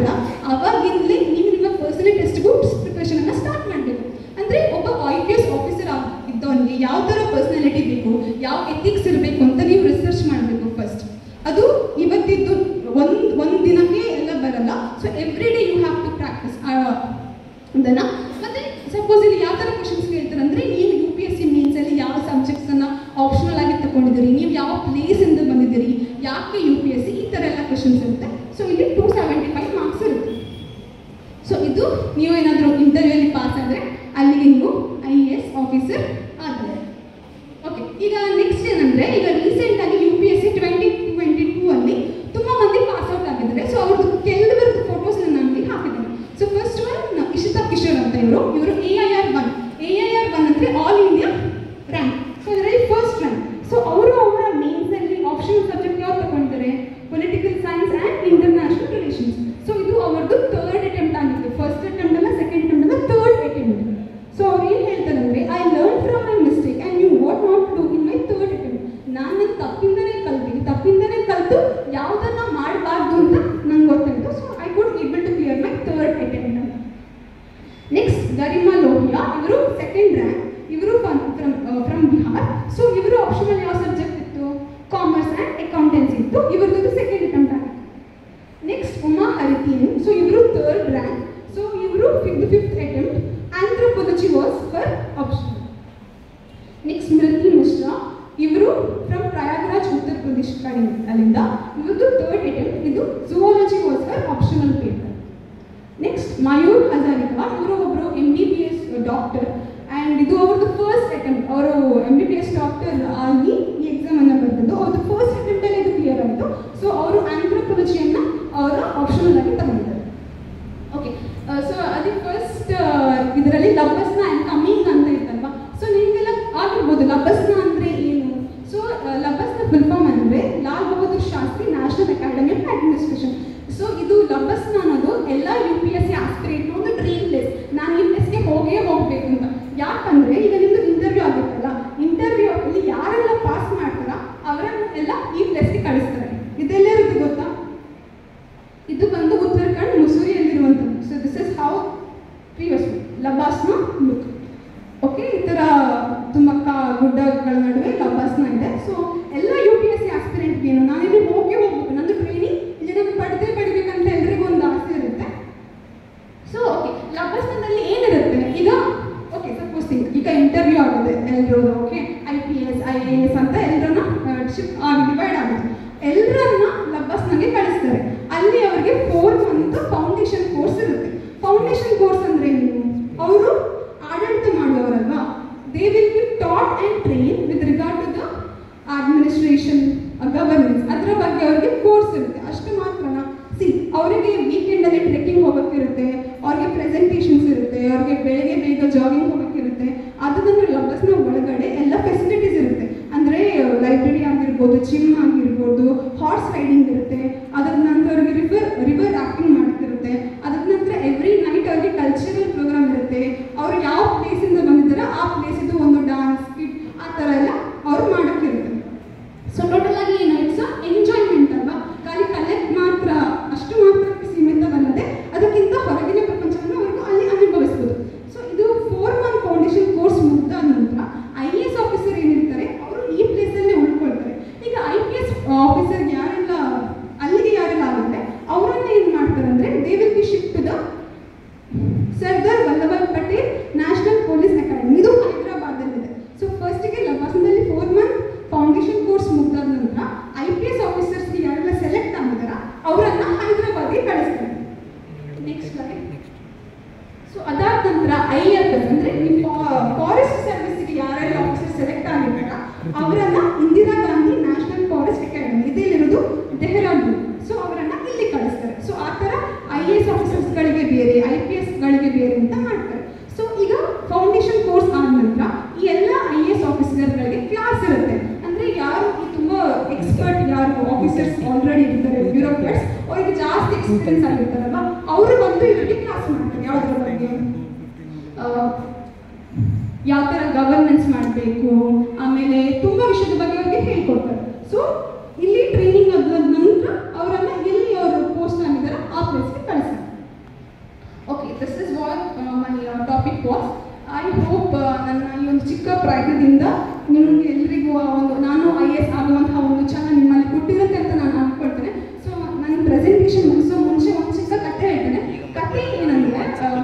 ಮಾಡ್ತೀರಾ ಅವಾಗಿಂದಲೇ ನೀವು ನಿಮ್ಮ ಪರ್ಸನಲ್ ಟೆಕ್ಸ್ಟ್ ಬುಕ್ಸ್ ಪ್ರಿಪ್ರೇಷನ್ ಅನ್ನ ಸ್ಟಾರ್ಟ್ ಮಾಡಬೇಕು ಅಂದ್ರೆ ಒಬ್ಬ ಐ ಪಿ ಎಸ್ ಆಫೀಸರ್ ಇದ್ದವನಿಗೆ ಯಾವ ಥರ ಪರ್ಸನಾಲಿಟಿ ಬೇಕು ಯಾವ ಎಥಿಕ್ಸ್ ಇರಬೇಕು ಅಂತ ನೀವು ರಿಸರ್ಚ್ ಮಾಡಬೇಕು ಫಸ್ಟ್ ಅದು ಇವತ್ತಿದ್ದು ಒಂದು ಒಂದು ದಿನಕ್ಕೆ ಎಲ್ಲ ಬರಲ್ಲ so every day you have to practice ಅದನ್ನ ಮತ್ತೆ ಸಪೋಸ್ ಇಲ್ಲಿ ಯಾವ ಥರ ಕ್ವಶನ್ಸ್ ಕೇಳ್ತಾರೆ ಅಂದ್ರೆ ನೀವು U P S C mains ಅಲ್ಲಿ ಯಾವ ಸಬ್ಜೆಕ್ಟ್ಸ್ ಅನ್ನ ಆಪ್ಷನಲ್ ಆಗಿ ತಗೊಂಡಿದ್ದೀರಿ ನೀವು ಯಾವ ಪ್ಲೇಸ್ ಇಂದ ಬಂದಿದ್ದೀರಿ ಯಾಕೆ ಯು ಪಿ ಎಸ್ ಸಿ ಈ ಥರ ಎಲ್ಲ ಕ್ವಶನ್ಸ್ ಇರುತ್ತೆ ಸೊ ಇಲ್ಲಿ ಟೂ ಸೆವೆಂಟಿ ಫೈವ್ ಮಾರ್ಕ್ಸ್ ಇರುತ್ತೆ ಸೊ ಇದು ನೀವು ಏನಾದರೂ ಇಂಟರ್ವ್ಯೂಲಿ ಪಾಸ್ ಆದರೆ ಅಲ್ಲಿಗೆ ನೀವು ಐ ಎ ಎಸ್ ಆಫೀಸರ್ ಆದರೆ ಓಕೆ ಈಗ ನೆಕ್ಸ್ಟ್ ಏನಂದ್ರೆ ಈಗ ರೀಸೆಂಟ್ ಆಗಿ U P S C twenty twenty two ಅಲ್ಲಿ ತುಂಬಾ ಮಂದಿ ಪಾಸ್ ಔಟ್ ಆಗಿದ್ದಾರೆ ಸೊ ಅವ್ರದ್ದು ಕೆಲವರದ್ದು ಫೋಟೋಸ್ ನಾನು ಇಲ್ಲಿ ಹಾಕಿದ್ದೇನೆ so first one Ishita Kishore ಅಂತ ಇವರು ಇವರು A I R one A I R one ಅಂದ್ರೆ ಆಲ್ ಇಂಡಿಯಾ ರ್ಯಾಂಕ್ ಸೊ ಅದರಲ್ಲಿ ಫಸ್ಟ್ ರ್ಯಾಂಕ್ ಸೊ ಅವರು ಅವರ ಮೇನ್ಸ್ ಅಲ್ಲಿ ಆಪ್ಷನ್ ಸಬ್ಜೆಕ್ಟ್ ಯಾವ್ದು ತಗೊಂಡಿದ್ದಾರೆ political science and international relations so ಇದು ಅವರದ್ದು ಥರ್ಡ್ ಅಟೆಂಪ್ಟ್ ಆಗಿತ್ತು ಫಸ್ಟ್ ಅಟೆಂಪ್ಟ್ ಅಲ್ಲ ಸೆಕೆಂಡ್ ಅಟೆಂಪ್ಟ್ ಅಲ್ಲ ಥರ್ಡ್ ಅಟೆಂಪ್ಟ್ ಸೊ ಅವ್ರು ಏನು ಹೇಳ್ತಾರೆ ಅಂದರೆ I learn from my mistake and you what not do in my third attempt ನಾನು ನನ್ನ ತಪ್ಪಿಂದನೇ ಕಲ್ತೀನಿ ತಪ್ಪಿಂದನೇ ಕಲಿತು ಯಾವುದನ್ನ ಮಾಡಬಾರ್ದು ಅಂತ ನಂಗೆ ಗೊತ್ತಾಯಿತು so I could able to clear my third attempt next Garima Lohiya ಇವರು ಸೆಕೆಂಡ್ ರ್ಯಾಂಕ್ ಇವರು ಫ್ರಮ್ ಫ್ರಮ್ ಬಿಹಾರ್ ಸೊ ಇವರು ಆಪ್ಷನಲ್ ಯಾವ ಸಬ್ಜೆಕ್ಟ್ ಇತ್ತು ಕಾಮರ್ಸ್ ಆ್ಯಂಡ್ ಅಕೌಂಟೆನ್ಸಿ ಇತ್ತು ಇವ್ರದ್ದು ಸೆಕೆಂಡ್ ಅಟೆಂಪ್ಟ್ ಆಗಿತ್ತು ನೆಕ್ಸ್ಟ್ ಉಮಾ ಹರಿತೀನ್ ಸೊ ಇವರು ಥರ್ಡ್ ರ್ಯಾಂಕ್ ಸೊ ಇವರು fifth fifth attempt anthropology was for option next Smriti Mishra ಇವರು ಫ್ರಮ್ ಪ್ರಯಾಗ್ರಾಜ್ ಉತ್ತರ ಪ್ರದೇಶ್ ಕಡೆ ಅಲ್ಲಿಂದ ಇವ್ರದ್ದು ಥರ್ಡ್ ಅಟೆಂಪ್ಟ್ ಇದು zoology was fur optional paper next Mayur Hazarika ಇವರು ಒಬ್ಬರು M B B S doctor and ಇದು ಅವ್ರದ್ದು ಫಸ್ಟ್ ಅಟೆಂಪ್ಟ್ ಅವರು M B B S doctor ಆಗಿ ಈ ಎಕ್ಸಾಮನ್ನು ಬರೆದಿದ್ದು ಅವ್ರದ್ದು ಫಸ್ಟ್ ಅಟೆಂಪ್ಟಲ್ಲಿ ಇದು ಕ್ಲಿಯರ್ ಆಯಿತು ಸೊ ಅವರು ಆಂಥ್ರೋಪೊಲಜಿಯನ್ನು ಅವರ ಆಪ್ಷನಲ್ ಆಗಿ ತಗೊಂಡಿದ್ದಾರೆ ಓಕೆ ಸೊ ಅದಕ್ಕೆ ಫಸ್ಟ್ ಇದರಲ್ಲಿ ಲಬ್ಬಸ್ನ ಆ್ಯಂಡ್ ಕಮಿಂಗ್ ಅಂತ ಇತ್ತಲ್ವಾ ಸೊ ನಿಮಗೆಲ್ಲ ಆಗಿರ್ಬೋದು ಲಬ್ಬಸ್ನ ಅಂದರೆ ಏನು ಸೊ ಲಬ್ಬಸ್ನ ಫುಲ್ ಫಾರ್ಮ್ ಅಂದರೆ Lal Bahadur Shastri national academy of administration so ಇದು ಲಬ್ಬಸ್ನ ಅನ್ನೋದು ಎಲ್ಲ U P S C aspirant ಒಂದು ಡ್ರೀಮ್ ಪ್ಲೇಸ್ ನಾನು ಈ ಪ್ಲೇಸ್ಗೆ ಹೋಗೇ ಹೋಗಬೇಕು ಅಂತ ಯಾಕಂದರೆ ಈಗ ನಿಮ್ಮದು ಇಂಟರ್ವ್ಯೂ ಆಗುತ್ತಲ್ಲ ಇಂಟರ್ವ್ಯೂ ಅಲ್ಲಿ ಯಾರೆಲ್ಲ ಪಾಸ್ ಮಾಡ್ತಾರ ಅವರನ್ನೆಲ್ಲ ಈ ಪ್ಲೇಸ್ಗೆ ಕಳಿಸ್ತಾರೆ ಇದೆಲ್ಲರಿಗೂ ಗೊತ್ತಾ ಇದು ಬಂದು ಉತ್ತರಾಖಂಡ್ ಮುಸೂರಿಯಲ್ಲಿರುವಂಥದ್ದು ಸೊ ದಿಸ್ ಇಸ್ ಹೌ ಪ್ರಿಯಸ್ ಲಬಾಸ್ನ ಲುಕ್ ಓಕೆ ಈ ಥರ ತುಂಬ ಕ ಗುಡ್ಡಗಳ ನಡುವೆ ಲಬಾಸ್ನ ಇದೆ ಸೊ ಎಲ್ಲ U P S C aspirant ಏನು ನಾನಿಲ್ಲಿ ಹೋಗಿ ಹೋಗ್ಬೇಕು ನಂದು ಟ್ರೈನಿಂಗ್ ಇಲ್ಲಿ ನಮ್ಗೆ ಪಡೆದೇ ಪಡಿಬೇಕಂತ ಎಲ್ರಿಗೂ ಒಂದು ಆಸೆ ಇರುತ್ತೆ ಸೊ ಓಕೆ ಲಬಾಸ್ನಲ್ಲಿ ಏನಿರುತ್ತೆ ಈಗ ಓಕೆ ಸಪೋಸ್ ಥಿಂಕ್ ಈಗ ಇಂಟರ್ವ್ಯೂ ಆಗುತ್ತೆ ಎಲ್ಲರೂ okay I P S I A S ಅಂತ ಎಲ್ಲರನ್ನ ಶಿಫ್ಟ್ ಆಗಿ ಡಿವೈಡ್ ಆಗುತ್ತೆ ಎಲ್ಲರನ್ನ ಲಬ್ಬಸ್ನಾಗೆ ಕಳಿಸ್ತಾರೆ ಅಲ್ಲಿ ಅವರಿಗೆ ಫೋರ್ ಮಂತ್ ಫೌಂಡೇಶನ್ ಕೋರ್ಸ್ ಇರುತ್ತೆ ಫೌಂಡೇಶನ್ ಕೋರ್ಸ್ ಅಂದ್ರೆ ಏನು ಅವರು ಆಡಳಿತ ಮಾಡುವವರಲ್ವಾ they will be taught and train with regard to the administration governance ಅದರ ಬಗ್ಗೆ ಅವರಿಗೆ ಕೋರ್ಸ್ ಇರುತ್ತೆ ಅಷ್ಟು ಮಾತ್ರನಾ ಸಿ ಅವರಿಗೆ ವೀಕೆಂಡಲ್ಲಿ ಟ್ರೆಕ್ಕಿಂಗ್ ಹೋಗೋಕ್ಕಿರುತ್ತೆ ಅವ್ರಿಗೆ ಪ್ರೆಸೆಂಟೇಷನ್ಸ್ ಇರುತ್ತೆ ಅವ್ರಿಗೆ ಬೆಳಗ್ಗೆ ಬೇಗ ಜಾಗಿಂಗ್ ಹೋಗೋಕ್ಕಿರುತ್ತೆ ಅದನ್ನ ಲಬ್ಬಸ್ನ ಒಳಗಡೆ ಎಲ್ಲ ಫೆಸಿಲಿಟೀಸ್ ಇರುತ್ತೆ ಅಂದರೆ ಲೈಬ್ರರಿ ಆಗಿರ್ಬೋದು ಜಿಮ್ ಆಗಿರ್ಬೋದು ಹಾರ್ಸ್ ರೈಡಿಂಗ್ ಇರುತ್ತೆ ಅದರ ನಂತರ ಅವ್ರಿಗೆ ರಿವರ್ ರಿವರ್ ರಾಫ್ಟಿಂಗ್ ಮಾಡೋಕ್ಕಿರುತ್ತೆ ಅದರ ನಂತರ ಎವ್ರಿ ನೈಟ್ ಅವ್ರಿಗೆ ಕಲ್ಚರಲ್ ಪ್ರೋಗ್ರಾಮ್ ಇರುತ್ತೆ ಅವ್ರು ಯಾವ ಪ್ಲೇಸಿಂದ ಬಂದಿದ್ದಾರೆ ಆ ಪ್ಲೇಸಿದು ಒಂದು ಡಾನ್ಸ್ ಸ್ಕಿಟ್ ಆ ಥರ ಎಲ್ಲ ಅವ್ರು ಮಾಡೋಕ್ಕಿರುತ್ತೆ ಸೊ ಟೋಟಲ್ ಆಗಿ ಏನು ಇಟ್ಸ್ ಎಂಜಾಯ್ಮೆಂಟ್ ಅಲ್ವಾ ಖಾಲಿ ಕಲೆಕ್ಟ್ ಮಾತ್ರ ಅಷ್ಟು ಮಾತ್ರಕ್ಕೆ ಸೀಮಿತವಲ್ಲದೆ ಅದಕ್ಕಿಂತ ಹೊರಗಿನ ಪ್ರಪಂಚವನ್ನು ಅವರು ಅಲ್ಲಿ ಅನುಭವಿಸ್ಬೋದು ಸೊ ಇದು ಫೋರ್ ಮಂತ್ ಫೌಂಡೇಶನ್ ಕೋರ್ಸ್ ಮುಗಿದ ನಂತರ ಐ ಎ ಎಸ್ ಆಫೀಸರ್ ಏನಿರ್ತಾರೆ ಅವರು ಈ ಪ್ಲೇಸಲ್ಲೇ ಉಳ್ಕೊಳ್ತಾರೆ ಈಗ ಐ ಪಿ ಎಸ್ ಆಫೀಸರ್ ಯಾರೆಲ್ಲ ಅಲ್ಲಿಗೆ ಯಾರೆಲ್ಲ ಆಗುತ್ತೆ ಅವರನ್ನ ಏನು ಮಾಡ್ತಾರೆ ಅಂದರೆ they will be shift the Sardar Vallabhbhai Patel national police academy ಇದು ಹೈದರಾಬಾದಲ್ಲಿದೆ ಸೊ ಫಸ್ಟಿಗೆ ಲಬಾಸದಲ್ಲಿ ಫೋರ್ ಮಂತ್ ಫೌಂಡೇಶನ್ ಕೋರ್ಸ್ ಮುಗಿದಾದ ನಂತರ ಐ ಪಿ ಎಸ್ ಆಫೀಸರ್ಸ್ಗೆ ಯಾರೆಲ್ಲ ಸೆಲೆಕ್ಟ್ ಆಗಿದಾರ ಅವರನ್ನ ಹೈದರಾಬಾದ್ಗೆ ಕಳಿಸ್ತಾರೆ ನೆಕ್ಸ್ಟ್ ಲೈನ್ ಸೊ ಅದಾದ ನಂತರ ಐ ಎಫ್ ಎಸ್ ಅಂದ್ರೆ ಈ ಫಾರೆಸ್ಟ್ ಸರ್ವಿಸ್ಗೆ ಯಾರೆಲ್ಲ ಆಫೀಸರ್ ಸೆಲೆಕ್ಟ್ ಆಗಿರ್ತಾರ ಅವರನ್ನ Indira Gandhi national forest academy ಇದೆಲ್ಲಿರೋದು ಡೆಹ್ರಾಡೂನ್ ಸೊ ಅವರನ್ನ ಇಲ್ಲಿ ಕಳಿಸ್ತಾರೆ ಸೊ ಆ ಥರ ಐ ಎ ಎಸ್ ಆಫೀಸರ್ಸ್ಗಳಿಗೆ ಬೇರೆ ಐ ಪಿ ಎಸ್ಗಳಿಗೆ ಬೇರೆ ಅಂತ ಮಾಡ್ತಾರೆ ಸೊ ಈಗ ಫೌಂಡೇಶನ್ ಕೋರ್ಸ್ ಆದ ನಂತರ ಈ ಎಲ್ಲ ಐ ಎ ಎಸ್ ಆಫೀಸರ್ಗಳಿಗೆ ಕ್ಲಾಸ್ ಇರುತ್ತೆ ಅಂದ್ರೆ ಯಾರು ಈ ತುಂಬಾ ಎಕ್ಸ್ಪರ್ಟ್ ಯಾರು ಆಫೀಸರ್ಸ್ ಆಲ್ರೆಡಿ ಇರ್ತಾರೆ ಬ್ಯೂರೋಕ್ರಾಟ್ಸ್ ಅವ್ರಿಗೆ ಜಾಸ್ತಿ ಎಕ್ಸ್ಪೀರಿಯನ್ಸ್ ಆಗಿರ್ತಾರಲ್ವ ಅವರು ಬಂದು ಇವರಿಗೆ ಕ್ಲಾಸ್ ಮಾಡ್ತಾರೆ ಯಾವುದ್ರ ಬಗ್ಗೆ ಯಾವ ಥರ ಗವರ್ನೆನ್ಸ್ ಮಾಡಬೇಕು ಆಮೇಲೆ ತುಂಬ ವಿಷಯದ ಬಗ್ಗೆ ಅವ್ರಿಗೆ ಹೇಳ್ಕೊಡ್ತಾರೆ ಸೊ ಇಲ್ಲಿ ಟ್ರೈನಿಂಗ್ ಆದ ನಂತರ ಅವರನ್ನ ಎಲ್ಲಿ ಅವರು ಪೋಸ್ಟ್ ಆಗಿದ್ದಾರೆ ಆ ಪ್ಲೇಸ್ಗೆ ಕಳಿಸ್ತಾರೆ ಬಾಸ್ ಐ ಹೋಪ್ ನನ್ನ ಈ ಒಂದು ಚಿಕ್ಕ ಪ್ರಯತ್ನದಿಂದ ನಿಮ್ಗೆ ಎಲ್ರಿಗೂ ಆ ಒಂದು ನಾನು ಐ ಎಸ್ ಆಗುವಂತಹ ಒಂದು ಛಲ ನಿಮ್ಮಲ್ಲಿ ಕೊಟ್ಟಿರುತ್ತೆ ಅಂತ ನಾನು ಅನ್ಕೊಳ್ತೇನೆ ಸೊ ನನ್ನ ಪ್ರೆಸೆಂಟೇಷನ್ ಮುಗಿಸೋ ಮುಂಚೆ ಒಂದು ಚಿಕ್ಕ ಕಥೆ ಹೇಳ್ತೇನೆ ಕಥೆ ಏನಂದ್ರೆ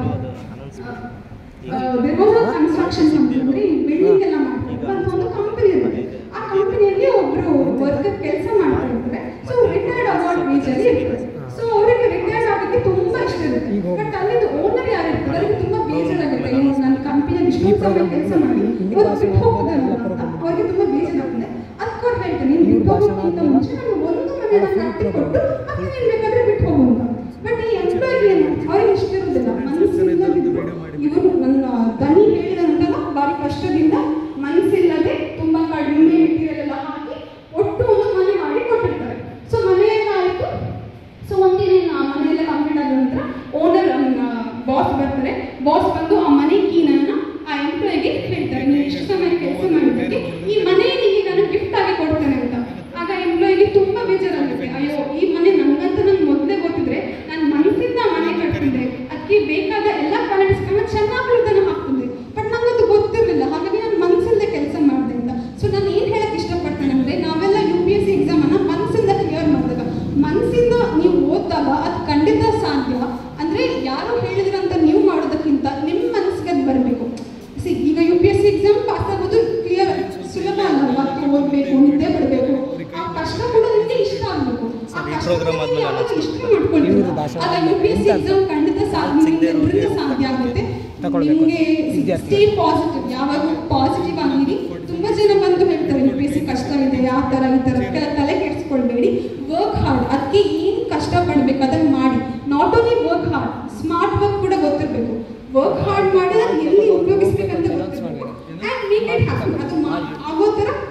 there was a construction company ಈ ಬಿಲ್ಡಿಂಗ್ ಎಲ್ಲ ಮಾಡ್ತಾರೆ ಅಂತ ಒಂದು ಕಂಪನಿ ಇರುತ್ತೆ ಆ ಕಂಪನಿಯಲ್ಲಿ ಒಬ್ರು ವರ್ಕರ್ ಕೆಲಸ ಮಾಡ್ತಾ ಇರ್ತಾರೆ ಸೊ ರಿಟೈರ್ಡ್ ಅವಾರ್ಡ್ ಮೇಜಲ್ಲಿ ಇರ್ತಾರೆ ಸೊ ಅವರಿಗೆ ರಿಟೈರ್ಡ್ ಆಗೋಕ್ಕೆ ತುಂಬಾ ಇಷ್ಟ ಇರುತ್ತೆ ಬಟ್ ಅಲ್ಲಿದ್ದು ಓನರ್ ಯಾರು ಇರ್ತಾರೆ ಅವ್ರಿಗೆ ತುಂಬಾ ಬೇಜಾರಾಗುತ್ತೆ ಇನ್ನು ನನ್ನ ಕಂಪನಿಯಲ್ಲಿ ಇಷ್ಟೊಂದು ಸಮಯ ಕೆಲಸ ಮಾಡಿ ಇವತ್ತು ಬಿಟ್ಟು ಹೋಗೋದಲ್ಲ ಅಂತ ಅವ್ರಿಗೆ ತುಂಬಾ ಬೇಜಾರಾಗುತ್ತೆ ಅದಕ್ಕೋರ್ ಹೇಳ್ತೀನಿ ನೀನು ಬಿಟ್ಟು ಹೋಗೋಕ್ಕಿಂತ ಮುಂಚೆ ನಾನು ಒಂದು ಮನೆ ಕಟ್ಟಿ ಕೊಟ್ಟು ಮತ್ತೆ ನೀನು ಬೇಕಾದ್ರೆ ಬಿಟ್ಟು ಹೋಗು ಅಂತ ಬಟ್ ಈ ಎಂಪ್ಲಾಯಿ ಏನು ಅವ್ರಿಗೆ ಇಷ್ಟ ಇರೋದಿಲ್ಲ ಮನಸ್ಸಿಲ್ಲದಿದ್ರು ಇವರು ನನ್ನ ದನಿ ಹೇಳಿದ ನಂತರ ಭಾರಿ ಕಷ್ಟದಿಂದ ಮನಸ್ಸಿಲ್ಲದೆ ತುಂಬಾ ಕಡಿಮೆ ಮೆಟೀರಿಯಲ್ ಎಲ್ಲ ಹಾಕಿ ಒಟ್ಟು ಒಂದು ಮನೆ ಮಾಡಿ ಕೊಟ್ಟಿರ್ತಾರೆ ಸೊ ಮನೆ ಎಲ್ಲ ಆಯಿತು ಸೊ ಒಂದಿನ ಆ ಮನೆಯೆಲ್ಲ ಕಂಪ್ಲೀಟ್ ಆದ ನಂತರ ಓನರ್ ಬಾಸ್ ಬರ್ತಾರೆ ಬಾಸ್ ಬಂದು ಆ ಮನೆ ಕೀನನ್ನ ಆ ಎಂಪ್ಲಾಯಿಗೆ ಹೇಳ್ತಾರೆ ನೀವು ಎಷ್ಟು ಸಮಯ ಕೆಲಸ ಮಾಡಿದ್ದಕ್ಕೆ ಈ ಮನೆ ನಿಮಗೆ ನಾನು ಗಿಫ್ಟ್ ಆಗಿ ಕೊಡ್ತೇನೆ ಅಂತ ಆಗ ಎಂಪ್ಲಾಯಿಗೆ ತುಂಬಾ ಬೇಜಾರಾಗುತ್ತೆ ಅಯ್ಯೋ ಈ ಮನೆ ನಂಗಂತ ನಂಗೆ ಮೊದಲೇ ಗೊತ್ತಿದ್ರೆ ನಾನು ಮನಸ್ಸಿಂದ ಮನೆ ಕಟ್ತಿದ್ದೆ ಅದಕ್ಕೆ ಬೇಕಾದ ಎಲ್ಲ ಕ್ವಾಲಿಟೀಸ್ಗಳನ್ನ ಚೆನ್ನಾಗಿ ಅದನ್ನು ಹಾಕ್ತಿದ್ದೆ ಬಟ್ ನಂಗದು ಗೊತ್ತಿರಲಿಲ್ಲ ಹಾಗಾಗಿ ನಾನು ಮನಸ್ಸಿಂದ ಕೆಲಸ ಮಾಡಿದೆ ಅಂತ ಸೊ ನಾನು ಏನು ಹೇಳಕ್ ಇಷ್ಟಪಡ್ತೇನೆ ಅಂದ್ರೆ ನಾವೆಲ್ಲ U P S C exam ಅನ್ನ ಮನಸ್ಸಿಂದ ಕ್ಲಿಯರ್ ಮಾಡಿದಾಗ ಮನಸ್ಸಿಂದ ನೀವು ಓದಿದಾಗ ಅದು ಖಂಡಿತ ಸಾಧ್ಯ ಅಂದ್ರೆ ಯಾರು ಹೇಳಿದ್ರಂತ ನೀವು ಮಾಡೋದಕ್ಕಿಂತ ನಿಮ್ಮ ಮನಸ್ಸಿಗೆ ಅದು ಬರಬೇಕು ಸಿ ಈಗ U P S C exam pass ಆಗೋದು ಕ್ಲಿಯರ್ ಸುಲಭ ಅಲ್ಲ ಮತ್ತೆ ಓದಬೇಕು ನಿದ್ದೆ ಬಿಡಬೇಕು ಆ ಕಷ್ಟ ಕೂಡ ನಿಮಗೆ ಇಷ್ಟ ಆಗಬೇಕು ಆ ಸರಿ, ಈ ಕಷ್ಟ program ಆದ್ಮೇಲೆ ಯಾವಾಗ ನಾನು ಇಷ್ಟ ಮಾಡ್ಕೊಳ್ತೀರಾ ಆಗ U P S C exam ಖಂಡಿತ ಸಾಧ್ಯ ಸಿಗದೆ ಇರೋರಿಗೆ ನಿಮ್ಗೆ ಸಾಧ್ಯ ಆಗುತ್ತೆ ತಗೊಳ್ಬೇಕು. ನಿಮಗೆ ವಿದ್ಯಾರ್ಥಿ. ಸ್ಟೇ ಪಾಸಿಟಿವ್ ಯಾವಾಗ ಪಾಸಿಟಿವ್ ಆಗಿರಿ ತುಂಬಾ ಜನ ಬಂದು ಹೇಳ್ತಾರೆ ಯು ಪಿ ಎಸ್ ಸಿ ಕಷ್ಟ ಇದೆ ಆ ಥರ ಈ ಥರ ಕೆಲ ತಲೆ ಕೆಡಿಸ್ಕೊಳ್ಬೇಡಿ ವರ್ಕ್ ಹಾರ್ಡ್ ಅದಕ್ಕೆ ಏನು ಕಷ್ಟ ಪಡ್ಬೇಕು ಅದನ್ನು ಮಾಡಿ not only work hard smart work ಕೂಡ ಗೊತ್ತಿರಬೇಕು ವರ್ಕ್ ಹಾರ್ಡ್ ಮಾಡಿ ಅದನ್ನ ಎಲ್ಲಿ ಉಪಯೋಗಿಸ್ಬೇಕಂತ ಗೊತ್ತಿರಬೇಕು ಆ್ಯಂಡ್ ಮೇಕ್ ಇಟ್ ಹ್ಯಾಪನ್ ಅದು ಮಾ- ಆಗೋ ಥರ